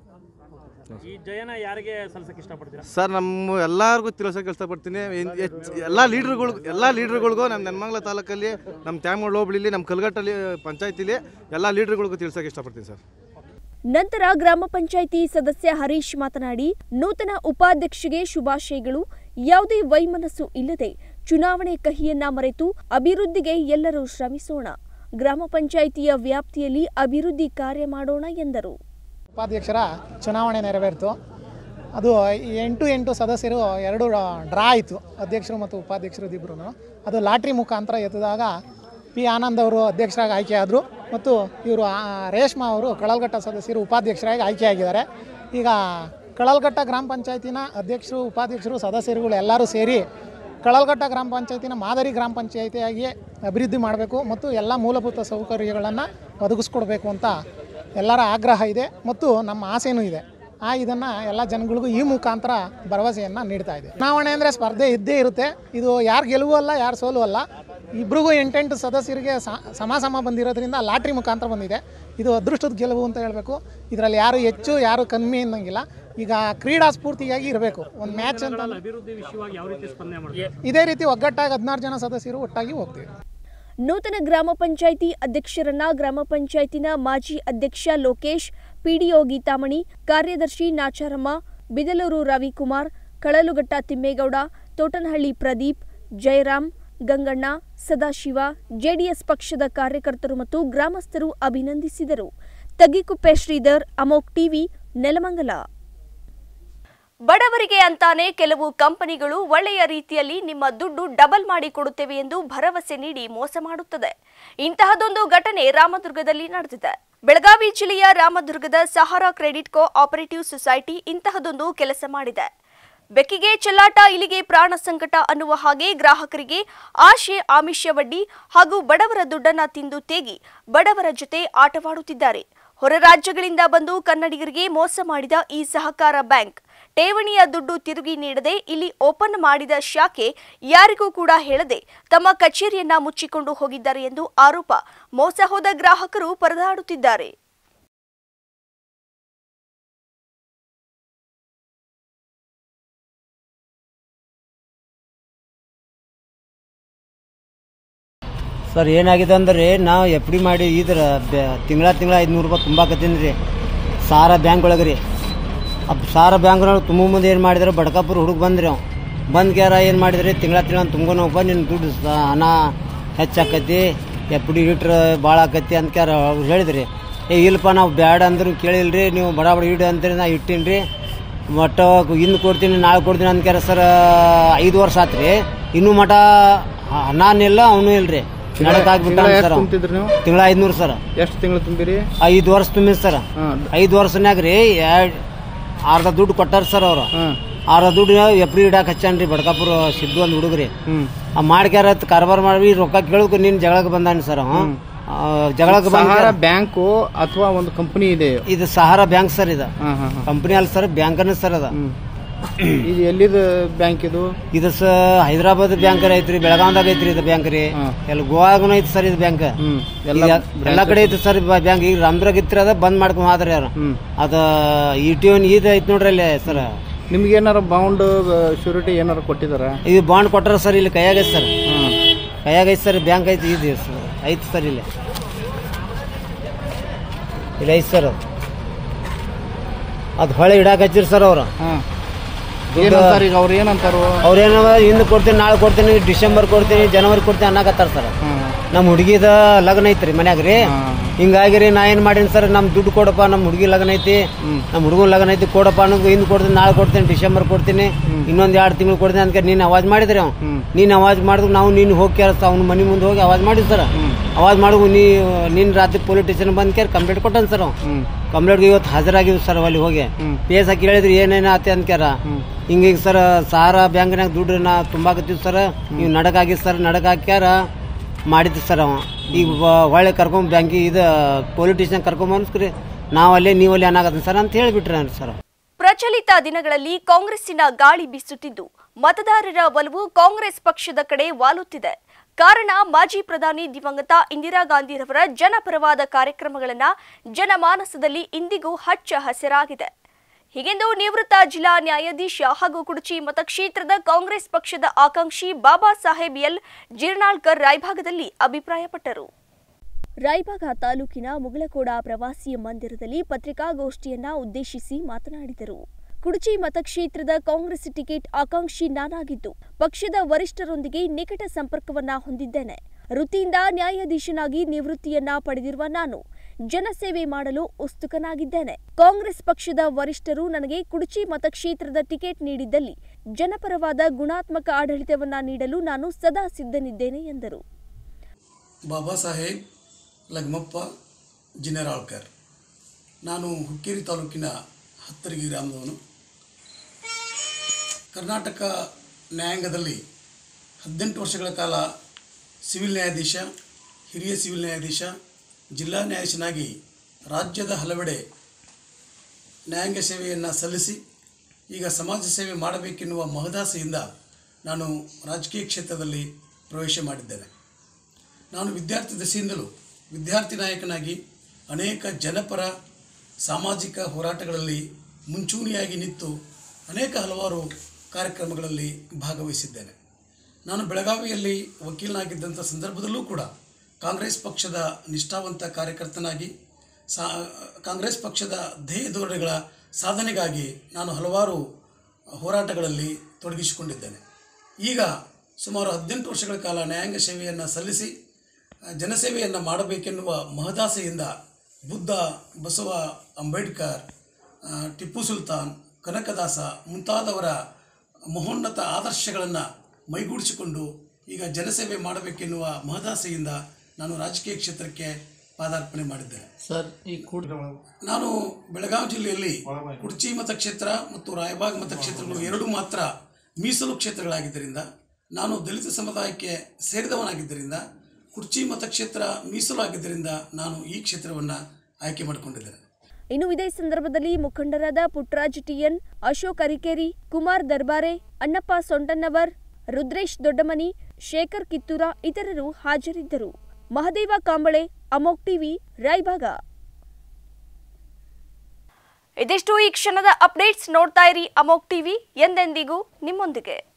ಈ ಜಯನ ಯಾರಿಗೆ ಸಲ್ಸಕ್ ಇಷ್ಟಪಡ್ತೀರಾ ಸರ್ ನಮ್ಮ ಎಲ್ಲರಿಗೂ ತಿಳಿಸೋಕೆ ಇಷ್ಟಪಡ್ತೀನಿ ಇನ್- ಹೆಚ್ಚ್- ಎಲ್ಲ ಲೀಡ್ರುಗಳು ಎಲ್ಲ ಲೀಡ್ರುಗಳಿಗೂ ನಮ್ಮ ನೆನ್ಮಂಗ್ಲ ತಾಲೂಕಲ್ಲಿ ನಮ್ಮ ತ್ಯಾಮೂಳು ಹೋಬಳಿಲಿ ನಮ್ಮ ಕಲ್ಗಟ್ಟಲ್ಲಿ ಪಂಚಾಯತಿಲಿ ಎಲ್ಲ ಲೀಡ್ರುಗಳಿಗೂ ತಿಳಿಸೋಕೆ ಇಷ್ಟಪಡ್ತೀನಿ ಸರ್ ನಂತರ ಗ್ರಾಮ ಪಂಚಾಯಿತಿ ಸದಸ್ಯ ಹರೀಶ್ ಮಾತನಾಡಿ ನೂತನ ಉಪಾಧ್ಯಕ್ಷಗೆ ಶುಭಾಶಯಗಳು ಯಾವುದೇ ವೈಮನಸ್ಸು ಇಲ್ಲದೆ ಚುನಾವಣೆ ಕಹಿಯನ್ನ ಮರೆತು ಅಭಿವೃದ್ಧಿಗೆ ಎಲ್ಲರೂ ಶ್ರಮಿಸೋಣ ಗ್ರಾಮ ಪಂಚಾಯಿತಿಯ ವ್ಯಾಪ್ತಿಯಲ್ಲಿ ಅಭಿವೃದ್ಧಿ ಕಾರ್ಯ ಮಾಡೋಣ ಎಂದರು ಉಪಾಧ್ಯಕ್ಷರ ಚುನಾವಣೆ ನೆರವೇರಿತು ಅದು ಎಂಟು ಎಂಟು ಸದಸ್ಯರು ಎರಡು ಡ್ರಾ ಆಯಿತು ಅಧ್ಯಕ್ಷರು ಮತ್ತು ಉಪಾಧ್ಯಕ್ಷರು ಇಬ್ಬರು ಅದು ಲಾಟ್ರಿ ಮುಖಾಂತರ ಎತ್ತಿದಾಗ ಪಿ ಆನಂದ್ ಅವರು ಅಧ್ಯಕ್ಷರಾಗಿ ಆಯ್ಕೆಯಾದರು ಮತ್ತು ಇವರು ರೇಷ್ಮಾ ಅವರು ಕಳಲ್ಘಟ್ಟ ಸದಸ್ಯರು ಉಪಾಧ್ಯಕ್ಷರಾಗಿ ಆಯ್ಕೆಯಾಗಿದ್ದಾರೆ ಈಗ ಕಳಲ್ಘಟ್ಟ ಗ್ರಾಮ ಪಂಚಾಯತಿನ ಅಧ್ಯಕ್ಷರು ಉಪಾಧ್ಯಕ್ಷರು ಸದಸ್ಯರುಗಳು ಎಲ್ಲರೂ ಸೇರಿ ಕಳಲ್ಘಟ್ಟ ಗ್ರಾಮ ಪಂಚಾಯತಿನ ಮಾದರಿ ಗ್ರಾಮ ಪಂಚಾಯಿತಿಯಾಗಿ ಅಭಿವೃದ್ಧಿ ಮಾಡಬೇಕು ಮತ್ತು ಎಲ್ಲ ಮೂಲಭೂತ ಸೌಕರ್ಯಗಳನ್ನು ಒದಗಿಸ್ಕೊಡ್ಬೇಕು ಅಂತ ಎಲ್ಲರ ಆಗ್ರಹ ಇದೆ ಮತ್ತು ನಮ್ಮ ಆಸೆನೂ ಇದೆ ಆ ಇದನ್ನು ಎಲ್ಲ ಜನಗಳಿಗೂ ಈ ಮುಖಾಂತರ ಭರವಸೆಯನ್ನು ನೀಡ್ತಾ ಇದೆ ಚುನಾವಣೆ ಅಂದರೆ ಸ್ಪರ್ಧೆ ಇದ್ದೇ ಇರುತ್ತೆ ಇದು ಯಾರು ಗೆಲುವು ಅಲ್ಲ ಯಾರು ಸೋಲು ಅಲ್ಲ ಇಬ್ರಿಗೂ ಎಂಟೆಂಟು ಸದಸ್ಯರಿಗೆ ಸ- ಸಮ ಸಮ ಬಂದಿರೋದ್ರಿಂದ ಲಾಟ್ರಿ ಮುಖಾಂತರ ಬಂದಿದೆ ಇದು ಅದೃಷ್ಟದ ಗೆಲುವು ಅಂತ ಹೇಳಬೇಕು ಇದರಲ್ಲಿ ಯಾರು ಹೆಚ್ಚು ಯಾರು ಕಮ್ಮಿ ಅನ್ನಂಗಿಲ್ಲ ಈಗ ಕ್ರೀಡಾ ಸ್ಫೂರ್ತಿಯಾಗಿ ಇರಬೇಕು ಒಂದು ಮ್ಯಾಚ್ ಅಂತ ಅಂದ್ರೆ ಅಭಿವೃದ್ಧಿ ವಿಷಯವಾಗಿ ಯಾವ ರೀತಿ ಸ್ಪಂದನೆ ಮಾಡ್ತೀರಾ ಇದೇ ರೀತಿ ಒಗ್ಗಟ್ಟಾಗಿ ಹದಿನಾರು ಜನ ಸದಸ್ಯರು ಒಟ್ಟಾಗಿ ಹೋಗ್ತೀವಿ ನೂತನ ಗ್ರಾಮ ಪಂಚಾಯಿತಿ ಅಧ್ಯಕ್ಷರನ್ನ ಗ್ರಾಮ ಪಂಚಾಯತಿನ ಮಾಜಿ ಅಧ್ಯಕ್ಷ ಲೋಕೇಶ್ ಪಿಡಿಒ ಗೀತಾಮಣಿ ಕಾರ್ಯದರ್ಶಿ ನಾಚಾರಮ್ಮ ಬಿದಲೂರು ರವಿಕುಮಾರ್ ಕಳಲುಘಟ್ಟ ತಿಮ್ಮೇಗೌಡ ತೋಟನಹಳ್ಳಿ ಪ್ರದೀಪ್ ಜಯರಾಮ್ ಗಂಗಣ್ಣ ಸದಾಶಿವ ಜೆಡಿಎಸ್ ಪಕ್ಷದ ಕಾರ್ಯಕರ್ತರು ಮತ್ತು ಗ್ರಾಮಸ್ಥರು ಅಭಿನಂದಿಸಿದರು ತಗ್ಗಿಕುಪ್ಪೆ ಶ್ರೀಧರ್ ಅಮೋಕ್ ಟಿವಿ ನೆಲಮಂಗಲ ಬಡವರಿಗೆ ಅಂತಾನೆ ಕೆಲವು ಕಂಪನಿಗಳು ಒಳ್ಳೆಯ ರೀತಿಯಲ್ಲಿ ನಿಮ್ಮ ದುಡ್ಡು ಡಬಲ್ ಮಾಡಿ ಕೊಡುತ್ತೇವೆ ಎಂದು ಭರವಸೆ ನೀಡಿ ಮೋಸ ಮಾಡುತ್ತದೆ ಇಂತಹದೊಂದು ಘಟನೆ ರಾಮದುರ್ಗದಲ್ಲಿ ನಡೆದಿದೆ ಬೆಳಗಾವಿ ಜಿಲ್ಲೆಯ ರಾಮದುರ್ಗದ Sahara credit co operative society ಇಂತಹದೊಂದು ಕೆಲಸ ಮಾಡಿದೆ ಬೆಕ್ಕಿಗೆ ಚೆಲ್ಲಾಟ ಇಲಿಗೆ ಪ್ರಾಣ ಸಂಕಟ ಅನ್ನುವ ಹಾಗೆ ಗ್ರಾಹಕರಿಗೆ ಆಶೆ ಆಮಿಷ ಬಡ್ಡಿ ಹಾಗೂ ಬಡವರ ದುಡ್ಡನ್ನ ತಿಂದು ತೇಗಿ ಬಡವರ ಜೊತೆ ಆಟವಾಡುತ್ತಿದ್ದಾರೆ ಹೊರ ರಾಜ್ಯಗಳಿಂದ ಬಂದು ಕನ್ನಡಿಗರಿಗೆ ಮೋಸ ಮಾಡಿದ ಈ ಸಹಕಾರ ಬ್ಯಾಂಕ್ ಠೇವಣಿಯ ದುಡ್ಡು ತಿರುಗಿ ನೀಡದೆ ಇಲ್ಲಿ ಓಪನ್ ಮಾಡಿದ ಶಾಖೆ ಯಾರಿಗೂ ಕೂಡ ಹೇಳದೆ ತಮ್ಮ ಕಚೇರಿಯನ್ನ ಮುಚ್ಚಿಕೊಂಡು ಹೋಗಿದ್ದಾರೆ ಎಂದು ಆರೋಪ ಮೋಸ ಹೋದ ಗ್ರಾಹಕರು ಪರದಾಡುತ್ತಿದ್ದಾರೆ ಸರ್ ಏನಾಗಿದೆ ಅಂದ್ರೆ ನಾವು ಎಫ್ ಡಿ ಮಾಡಿ ಇದ್ರ ತಿಂಗಳ ತಿಂಗಳ ಐದುನೂರು ರೂಪಾಯಿ ತುಂಬಾಕತ್ತೀನಿ ರೀ ಸಾರ ಬ್ಯಾಂಕ್ ಒಳಗೆ ರೀ ಆ ಸಾರ ಬ್ಯಾಂಕ್ನೊಳಗೆ ತುಂಬ ಮುಂದೆ ಏನು ಮಾಡಿದ್ರೆ ಬಡ್ಕಾಪುರ ಹುಡುಗ ಬಂದ್ರಿ ಅವ್ ಬಂದ್ ಕ್ಯಾರ ಏನು ಮಾಡಿದ್ರಿ ತಿಂಗಳ ತಿಂಗಳ ತುಂಬೋನಪ್ಪ ನಿನ್ನ ದುಡ್ಡು ಸ- ಹಣ ಹೆಚ್ಚಾಕತಿ ಎಫ್ ಡಿ ಇಟ್ರೆ ಭಾಳ ಆಕತಿ ಅಂತ ಕ್ಯಾರ ಅವ್ರು ಹೇಳಿದ್ರಿ ಏ ಇಲ್ಲಪ್ಪ ನಾವು ಬ್ಯಾಡ ಅಂದ್ರು ಕೇಳಿಲ್ರಿ ನೀವು ಬಡ ಬಡ ಇಡು ಅಂತೀರಿ ನಾ ಇಟ್ಟೀನಿ ರೀ ಮಟ್ಟ ಇನ್ನು ಕೊಡ್ತೀನಿ ನಾಳೆ ಕೊಡ್ತೀನಿ ಅಂದ್ಕ್ಯಾರ ಸರ್ ಐದು ವರ್ಷ ಆತ್ರಿ ಇನ್ನೂ ಮಠ ನಾನಿಲ್ಲ ಅವನು ಇಲ್ರಿ ನಡಕ್ ಆಗ್ಬಿಟ್ಟ ತಿಂಗ್ಳ ಎಷ್ಟ್ ಸರ್ ತುಂಬ್ತಿದ್ರಿ ನೀವು? ತಿಂಗಳ ಐದ್ನೂರು ಸರ್ ಎಷ್ಟು ತಿಂಗಳು ತುಂಬಿರಿ ಐದು ವರ್ಷ ತುಂಬಿದ್ ಸರ್ ಐದು ವರ್ಷನ್ಯಾಗ ರೀ ಎರಡ್ ಅರ್ಧ ದುಡ್ಡು ಕೊಟ್ಟಾರ ಸರ್ ಅವ್ರು ಅರ್ಧ ದುಡ್ಡು ಎಪ್ರಿ ಇಡಾಕ್ ಹಚ್ಚಾನ್ರಿ ಬಡ್ಕಾಪುರ ಸಿದ್ದು ಒಂದು ಹುಡುಗ್ರಿ ಆ ಮಾಡ್ಕ್ಯಾರ ಕಾರ್ಬಾರ್ ಮಾಡಿ ರೊಕ್ಕ ಕೇಳಕ್ ನೀನ್ ಜಗಳಕ್ಕೆ ಬಂದಾನ ಸರ್ ಅವ ಆ, ಜಗಳಕ್ಕೆ ಸಹಾರ ಬಂದ ಬ್ಯಾಂಕು ಅಥವಾ ಒಂದು ಕಂಪನಿ ಇದೆ ಇದು ಸಹಾರ ಬ್ಯಾಂಕ್ ಸರ್ ಇದು ಹಾ, ಹಾ, ಹಾ. ಕಂಪನಿ ಅಲ್ಲ ಸರ್ ಬ್ಯಾಂಕನ ಸರ್ ಅದ ಇದು ಎಲ್ಲಿದ ಬ್ಯಾಂಕ್ ಇದು ಇದು ಸ ಹೈದರಾಬಾದ್ ಬ್ಯಾಂಕ್ ಐತ್ರಿ ಬೆಳಗಾವ್ದಾಗ ಐತ್ರಿ ಇದು ಬ್ಯಾಂಕ್ ರೀ ಎಲ್ಲ ಗೋವಾಗನು ಐತಿ ಸರ್ ಇದು ಬ್ಯಾಂಕ್ ಎಲ್ಲ ಎಲ್ಲ ಕಡೆ ಐತಿ ಸರ್ ಬ್ಯಾಂಕ್ ಈಗ ರಾಮದುರ್ಗ ಇತ್ರಿ ಅದ ಬಂದ್ ಮಾಡ್ಕೊಂಡ್ ಹೋದ್ರಿ ಯಾರು ಅದ ಇ ಟಿ ಒನ್ ಇದು ಐತಿ ನೋಡ್ರಿ ಅಲ್ಲಿ ಸರ್ ನಿಮ್ಗೆ ಏನಾರ ಬಾಂಡ್ ಶ್ಯೂರಿಟಿ ಏನಾರ ಕೊಟ್ಟಿದಾರ ಇದು ಬಾಂಡ್ ಕೊಟ್ಟಾರ ಸರ್ ಇಲ್ಲಿ ಕೈಯಾಗ ಐತಿ ಸರ್ ಕೈಯಾಗ ಐತಿ ಸರ್ ಬ್ಯಾಂಕ್ ಐತಿ ಇದು ಸರ್ ಐತಿ ಸರ್ ಇಲ್ಲಿ ಇಲ್ಲಿ ಐತಿ ಸರ್ ಅದು ಹೊಳೆ ಇಡಾಕ ಹಚ್ಚಿರಿ ಸರ್ ಅವ್ರು ಏನಂತಾರ ಈಗ ಅವ್ರು ಏನಂತಾರು ಅವ್ರೇನು ಹಿಂದೆ ಕೊಡ್ತೀನಿ ನಾಳೆ ಕೊಡ್ತೀನಿ ಡಿಸೆಂಬರ್ ಕೊಡ್ತೀನಿ ಜನವರಿ ಕೊಡ್ತೀನಿ ಅನ್ನಕತ್ತಾರ ಸರ್ ನಮ್ಮ ಹುಡುಗಿದ ಲಗ್ನ ಐತ್ರಿ ಮನ್ಯಾಗ ರೀ ಹಿಂಗಾಗಿ ರೀ ನಾ ಏನ್ ಮಾಡೀನಿ ಸರ್ ನಮ್ ದುಡ್ಡು ಕೊಡಪ್ಪ ನಮ್ಮ ಹುಡುಗಿ ಲಗ್ನ ಐತಿ ನಮ್ಮ ಹುಡುಗನ ಲಗ್ನ ಐತಿ ಕೊಡಪ್ಪ ಅನ್ನೋದು ಹಿಂದೆ ಕೊಡ್ತೀನಿ ನಾಳೆ ಕೊಡ್ತೀನಿ ಡಿಸೆಂಬರ್ ಕೊಡ್ತೀನಿ ಇನ್ನೊಂದ್ ಎರಡು ತಿಂಗಳು ಕೊಡ್ತೀನಿ ಅಂತ ನೀನ್ ಅವಾಜ್ ಮಾಡಿದ್ರಿ ಅವ್ ನೀನ್ ಅವಾಜ್ ಮಾಡಿದ್ರು ನಾವು ನೀನು ಹೋಗಿ ಕೇಳಿಸ ಅವ್ನ ಮನೆ ಮುಂದೆ ಹೋಗಿ ಅವಾಜ್ ಮಾಡಿದ್ ಸರ್ ಅವಾಜ್ ಮಾಡುವ ನೀ ನೀನ್ ರಾತ್ರಿ ಪೊಲೀಸ್ ಸ್ಟೇಷನ್ ಬಂದ್ ಕೇರ್ ಕಂಪ್ಲೇಂಟ್ ಕೊಟ್ಟನ್ ಸರ್ ಅವ್ ಕಂಪ್ಲೇಂಟ್ಗೆ ಇವತ್ತು ಹಾಜರಾಗಿವ್ ಸರ್ ಅಲ್ಲಿ ಹೋಗಿ ಪೇಸ್ ಹಾಕಿ ಹೇಳಿದ್ರಿ ಏನೇನ ಆತೆ ಅಂದ್ಕ್ಯಾರ ಹಿಂಗೀಗ ಸರ್ ಸಹಾರ ಬ್ಯಾಂಕ್ನಾಗ ದುಡ್ಡು ನಾ ತುಂಬಾಕತ್ತೀವಿ ಸರ್ ನೀವು ನಡಕ್ ಆಗಿದ್ ಸರ್ ನಡಕ್ ಹಾಕ್ಯಾರ ಮಾಡಿದ್ದು ಸರ್ ಅವ ಈಗ ಬ- ಹೊಳ್ಳಿ ಕರ್ಕೊಂಡ್ ಬ್ಯಾಂಕಿಗೆ ಇದು ಪೊಲೀಸ್ ಸ್ಟೇಷನ್ ಕರ್ಕೊಂಡ್ ಅನ್ಸ್ಕ್ರಿ ನಾವು ಅಲ್ಲೇ ನೀವು ಅಲ್ಲಿ ಅನ್ನಾಗತ್ತ ಸರ್ ಅಂತ ಹೇಳಿಬಿಟ್ರೆ ಸರ್ ಪ್ರಚಲಿತ ದಿನಗಳಲ್ಲಿ ಕಾಂಗ್ರೆಸ್ಸಿನ ಗಾಳಿ ಬೀಸುತ್ತಿದ್ದು ಮತದಾರರ ಒಲವು ಕಾಂಗ್ರೆಸ್ ಪಕ್ಷದ ಕಡೆ ವಾಲುತ್ತಿದೆ ಕಾರಣ ಮಾಜಿ ಪ್ರಧಾನಿ ದಿವಂಗತ ಇಂದಿರಾ ಗಾಂಧಿರವರ ಜನಪರವಾದ ಕಾರ್ಯಕ್ರಮಗಳನ್ನ ಜನಮಾನಸದಲ್ಲಿ ಇಂದಿಗೂ ಹಚ್ಚ ಹಸಿರಾಗಿದೆ ಹೀಗೆಂದು ನಿವೃತ್ತ ಜಿಲ್ಲಾ ನ್ಯಾಯಾಧೀಶ ಹಾಗೂ ಕುಡಚಿ ಮತಕ್ಷೇತ್ರದ ಕಾಂಗ್ರೆಸ್ ಪಕ್ಷದ ಆಕಾಂಕ್ಷಿ ಬಾಬಾ ಸಾಹೇಬ್ ಎಲ್ ಜಿರ್ನಾಳ್ಕರ್ ರಾಯಭಾಗದಲ್ಲಿ ಅಭಿಪ್ರಾಯಪಟ್ಟರು ರಾಯಭಾಗ ತಾಲೂಕಿನ ಮುಗಳಕೋಡ ಪ್ರವಾಸಿ ಮಂದಿರದಲ್ಲಿ ಪತ್ರಿಕಾಗೋಷ್ಠಿಯನ್ನ ಉದ್ದೇಶಿಸಿ ಮಾತನಾಡಿದರು ಕುಡಚಿ ಮತಕ್ಷೇತ್ರದ ಕಾಂಗ್ರೆಸ್ ಟಿಕೆಟ್ ಆಕಾಂಕ್ಷಿ ನಾನಾಗಿದ್ದು ಪಕ್ಷದ ವರಿಷ್ಠರೊಂದಿಗೆ ನಿಕಟ ಸಂಪರ್ಕವನ್ನ ಹೊಂದಿದ್ದೇನೆ ವೃತ್ತಿಯಿಂದ ನ್ಯಾಯಾಧೀಶನಾಗಿ ನಿವೃತ್ತಿಯನ್ನ ಪಡೆದಿರುವ ನಾನು ಜನಸೇವೆ ಮಾಡಲು ಉತ್ಸುಕನಾಗಿದ್ದೇನೆ ಕಾಂಗ್ರೆಸ್ ಪಕ್ಷದ ವರಿಷ್ಠರು ನನಗೆ ಕುಡಚಿ ಮತಕ್ಷೇತ್ರದ ಟಿಕೆಟ್ ನೀಡಿದ್ದಲ್ಲಿ ಜನಪರವಾದ ಗುಣಾತ್ಮಕ ಆಡಳಿತವನ್ನ ನೀಡಲು ನಾನು ಸದಾ ಸಿದ್ಧನಿದ್ದೇನೆ ಎಂದರು ಬಾಬಾ ಸಾಹೇಬ್ ಲಗ್ಮಪ್ಪ ಜಿನೆರಾಳ್ಕರ್ ನಾನು ಹುಕ್ಕೇರಿ ತಾಲೂಕಿನ ಹತ್ತರಗಿ ಗ್ರಾಮದವನು ಕರ್ನಾಟಕ ನ್ಯಾಯಾಂಗದಲ್ಲಿ ಹದಿನೆಂಟು ವರ್ಷಗಳ ಕಾಲ ಸಿವಿಲ್ ನ್ಯಾಯಾಧೀಶ ಹಿರಿಯ ಸಿವಿಲ್ ನ್ಯಾಯಾಧೀಶ ಜಿಲ್ಲಾ ನ್ಯಾಯಾಧೀಶನಾಗಿ ರಾಜ್ಯದ ಹಲವೆಡೆ ನ್ಯಾಯಾಂಗ ಸೇವೆಯನ್ನು ಸಲ್ಲಿಸಿ ಈಗ ಸಮಾಜ ಸೇವೆ ಮಾಡಬೇಕೆನ್ನುವ ಮಹದಾಸೆಯಿಂದ ನಾನು ರಾಜಕೀಯ ಕ್ಷೇತ್ರದಲ್ಲಿ ಪ್ರವೇಶ ಮಾಡಿದ್ದೇನೆ ನಾನು ವಿದ್ಯಾರ್ಥಿ ದಶೆಯಿಂದಲೂ ವಿದ್ಯಾರ್ಥಿ ನಾಯಕನಾಗಿ ಅನೇಕ ಜನಪರ ಸಾಮಾಜಿಕ ಹೋರಾಟಗಳಲ್ಲಿ ಮುಂಚೂಣಿಯಾಗಿ ನಿಂತು ಅನೇಕ ಹಲವಾರು ಕಾರ್ಯಕ್ರಮಗಳಲ್ಲಿ ಭಾಗವಹಿಸಿದ್ದೇನೆ ನಾನು ಬೆಳಗಾವಿಯಲ್ಲಿ ವಕೀಲನಾಗಿದ್ದಂಥ ಸಂದರ್ಭದಲ್ಲೂ ಕೂಡ ಕಾಂಗ್ರೆಸ್ ಪಕ್ಷದ ನಿಷ್ಠಾವಂತ ಕಾರ್ಯಕರ್ತನಾಗಿ ಸಾ ಕಾಂಗ್ರೆಸ್ ಪಕ್ಷದ ಧ್ಯೇಯ ಧೋರಣೆಗಳ ಸಾಧನೆಗಾಗಿ ನಾನು ಹಲವಾರು ಹೋರಾಟಗಳಲ್ಲಿ ತೊಡಗಿಸಿಕೊಂಡಿದ್ದೇನೆ ಈಗ ಸುಮಾರು ಹದಿನೆಂಟು ವರ್ಷಗಳ ಕಾಲ ನ್ಯಾಯಾಂಗ ಸೇವೆಯನ್ನು ಸಲ್ಲಿಸಿ ಆ, ಜನಸೇವೆಯನ್ನು ಮಾಡಬೇಕೆನ್ನುವ ಮಹದಾಸೆಯಿಂದ ಬುದ್ಧ ಬಸವ ಅಂಬೇಡ್ಕರ್ ಆ, ಟಿಪ್ಪು ಸುಲ್ತಾನ್ ಕನಕದಾಸ ಮುಂತಾದವರ ಮಹೋನ್ನತ ಆದರ್ಶಗಳನ್ನು ಮೈಗೂಡಿಸಿಕೊಂಡು ಈಗ ಜನಸೇವೆ ಮಾಡಬೇಕೆನ್ನುವ ಮಹದಾಸೆಯಿಂದ ನಾನು ರಾಜಕೀಯ ಕ್ಷೇತ್ರಕ್ಕೆ ಪಾದಾರ್ಪಣೆ ಮಾಡಿದ್ದೇನೆ ಸರ್ ಈ ಕೂಡ ನಾನು ಬೆಳಗಾವಿ ಜಿಲ್ಲೆಯಲ್ಲಿ ಕುಡ್ಚಿ ಮತಕ್ಷೇತ್ರ ಮತ್ತು ರಾಯಬಾಗ್ ಮತಕ್ಷೇತ್ರಗಳು ಎರಡು ಮಾತ್ರ ಮೀಸಲು ಕ್ಷೇತ್ರಗಳಾಗಿದ್ದರಿಂದ ನಾನು ದಲಿತ ಸಮುದಾಯಕ್ಕೆ ಸೇರಿದವನಾಗಿದ್ದರಿಂದ ಕುರ್ಚಿ ಮತಕ್ಷೇತ್ರ ಮೀಸಲು ಆಗಿದ್ದರಿಂದ ನಾನು ಈ ಕ್ಷೇತ್ರವನ್ನು ಆಯ್ಕೆ ಮಾಡಿಕೊಂಡಿದ್ದೇನೆ ಇನ್ನು ಇದೇ ಸಂದರ್ಭದಲ್ಲಿ ಮುಖಂಡರಾದ ಪುಟ್ಟರಾಜ್ ಟಿಎನ್ ಅಶೋಕ್ ಅರಿಕೇರಿ ಕುಮಾರ್ ದರ್ಬಾರೆ ಅಣ್ಣಪ್ಪ ಸೊಂಟನ್ನವರ್ ರುದ್ರೇಶ್ ದೊಡ್ಡಮನಿ ಶೇಖರ್ ಕಿತ್ತೂರ ಇತರರು ಹಾಜರಿದ್ದರು ಮಹದೇವ ಕಾಂಬಳೆ ಅಮೋಕ್ ಟಿವಿ ರಾಯಭಾಗ ಇದಿಷ್ಟು ಈ ಕ್ಷಣದ ಅಪ್ಡೇಟ್ಸ್ ನೋಡ್ತಾ ಇರಿ ಅಮೋಕ್ ಟಿವಿ ಎಂದೆಂದಿಗೂ ನಿಮ್ಮೊಂದಿಗೆ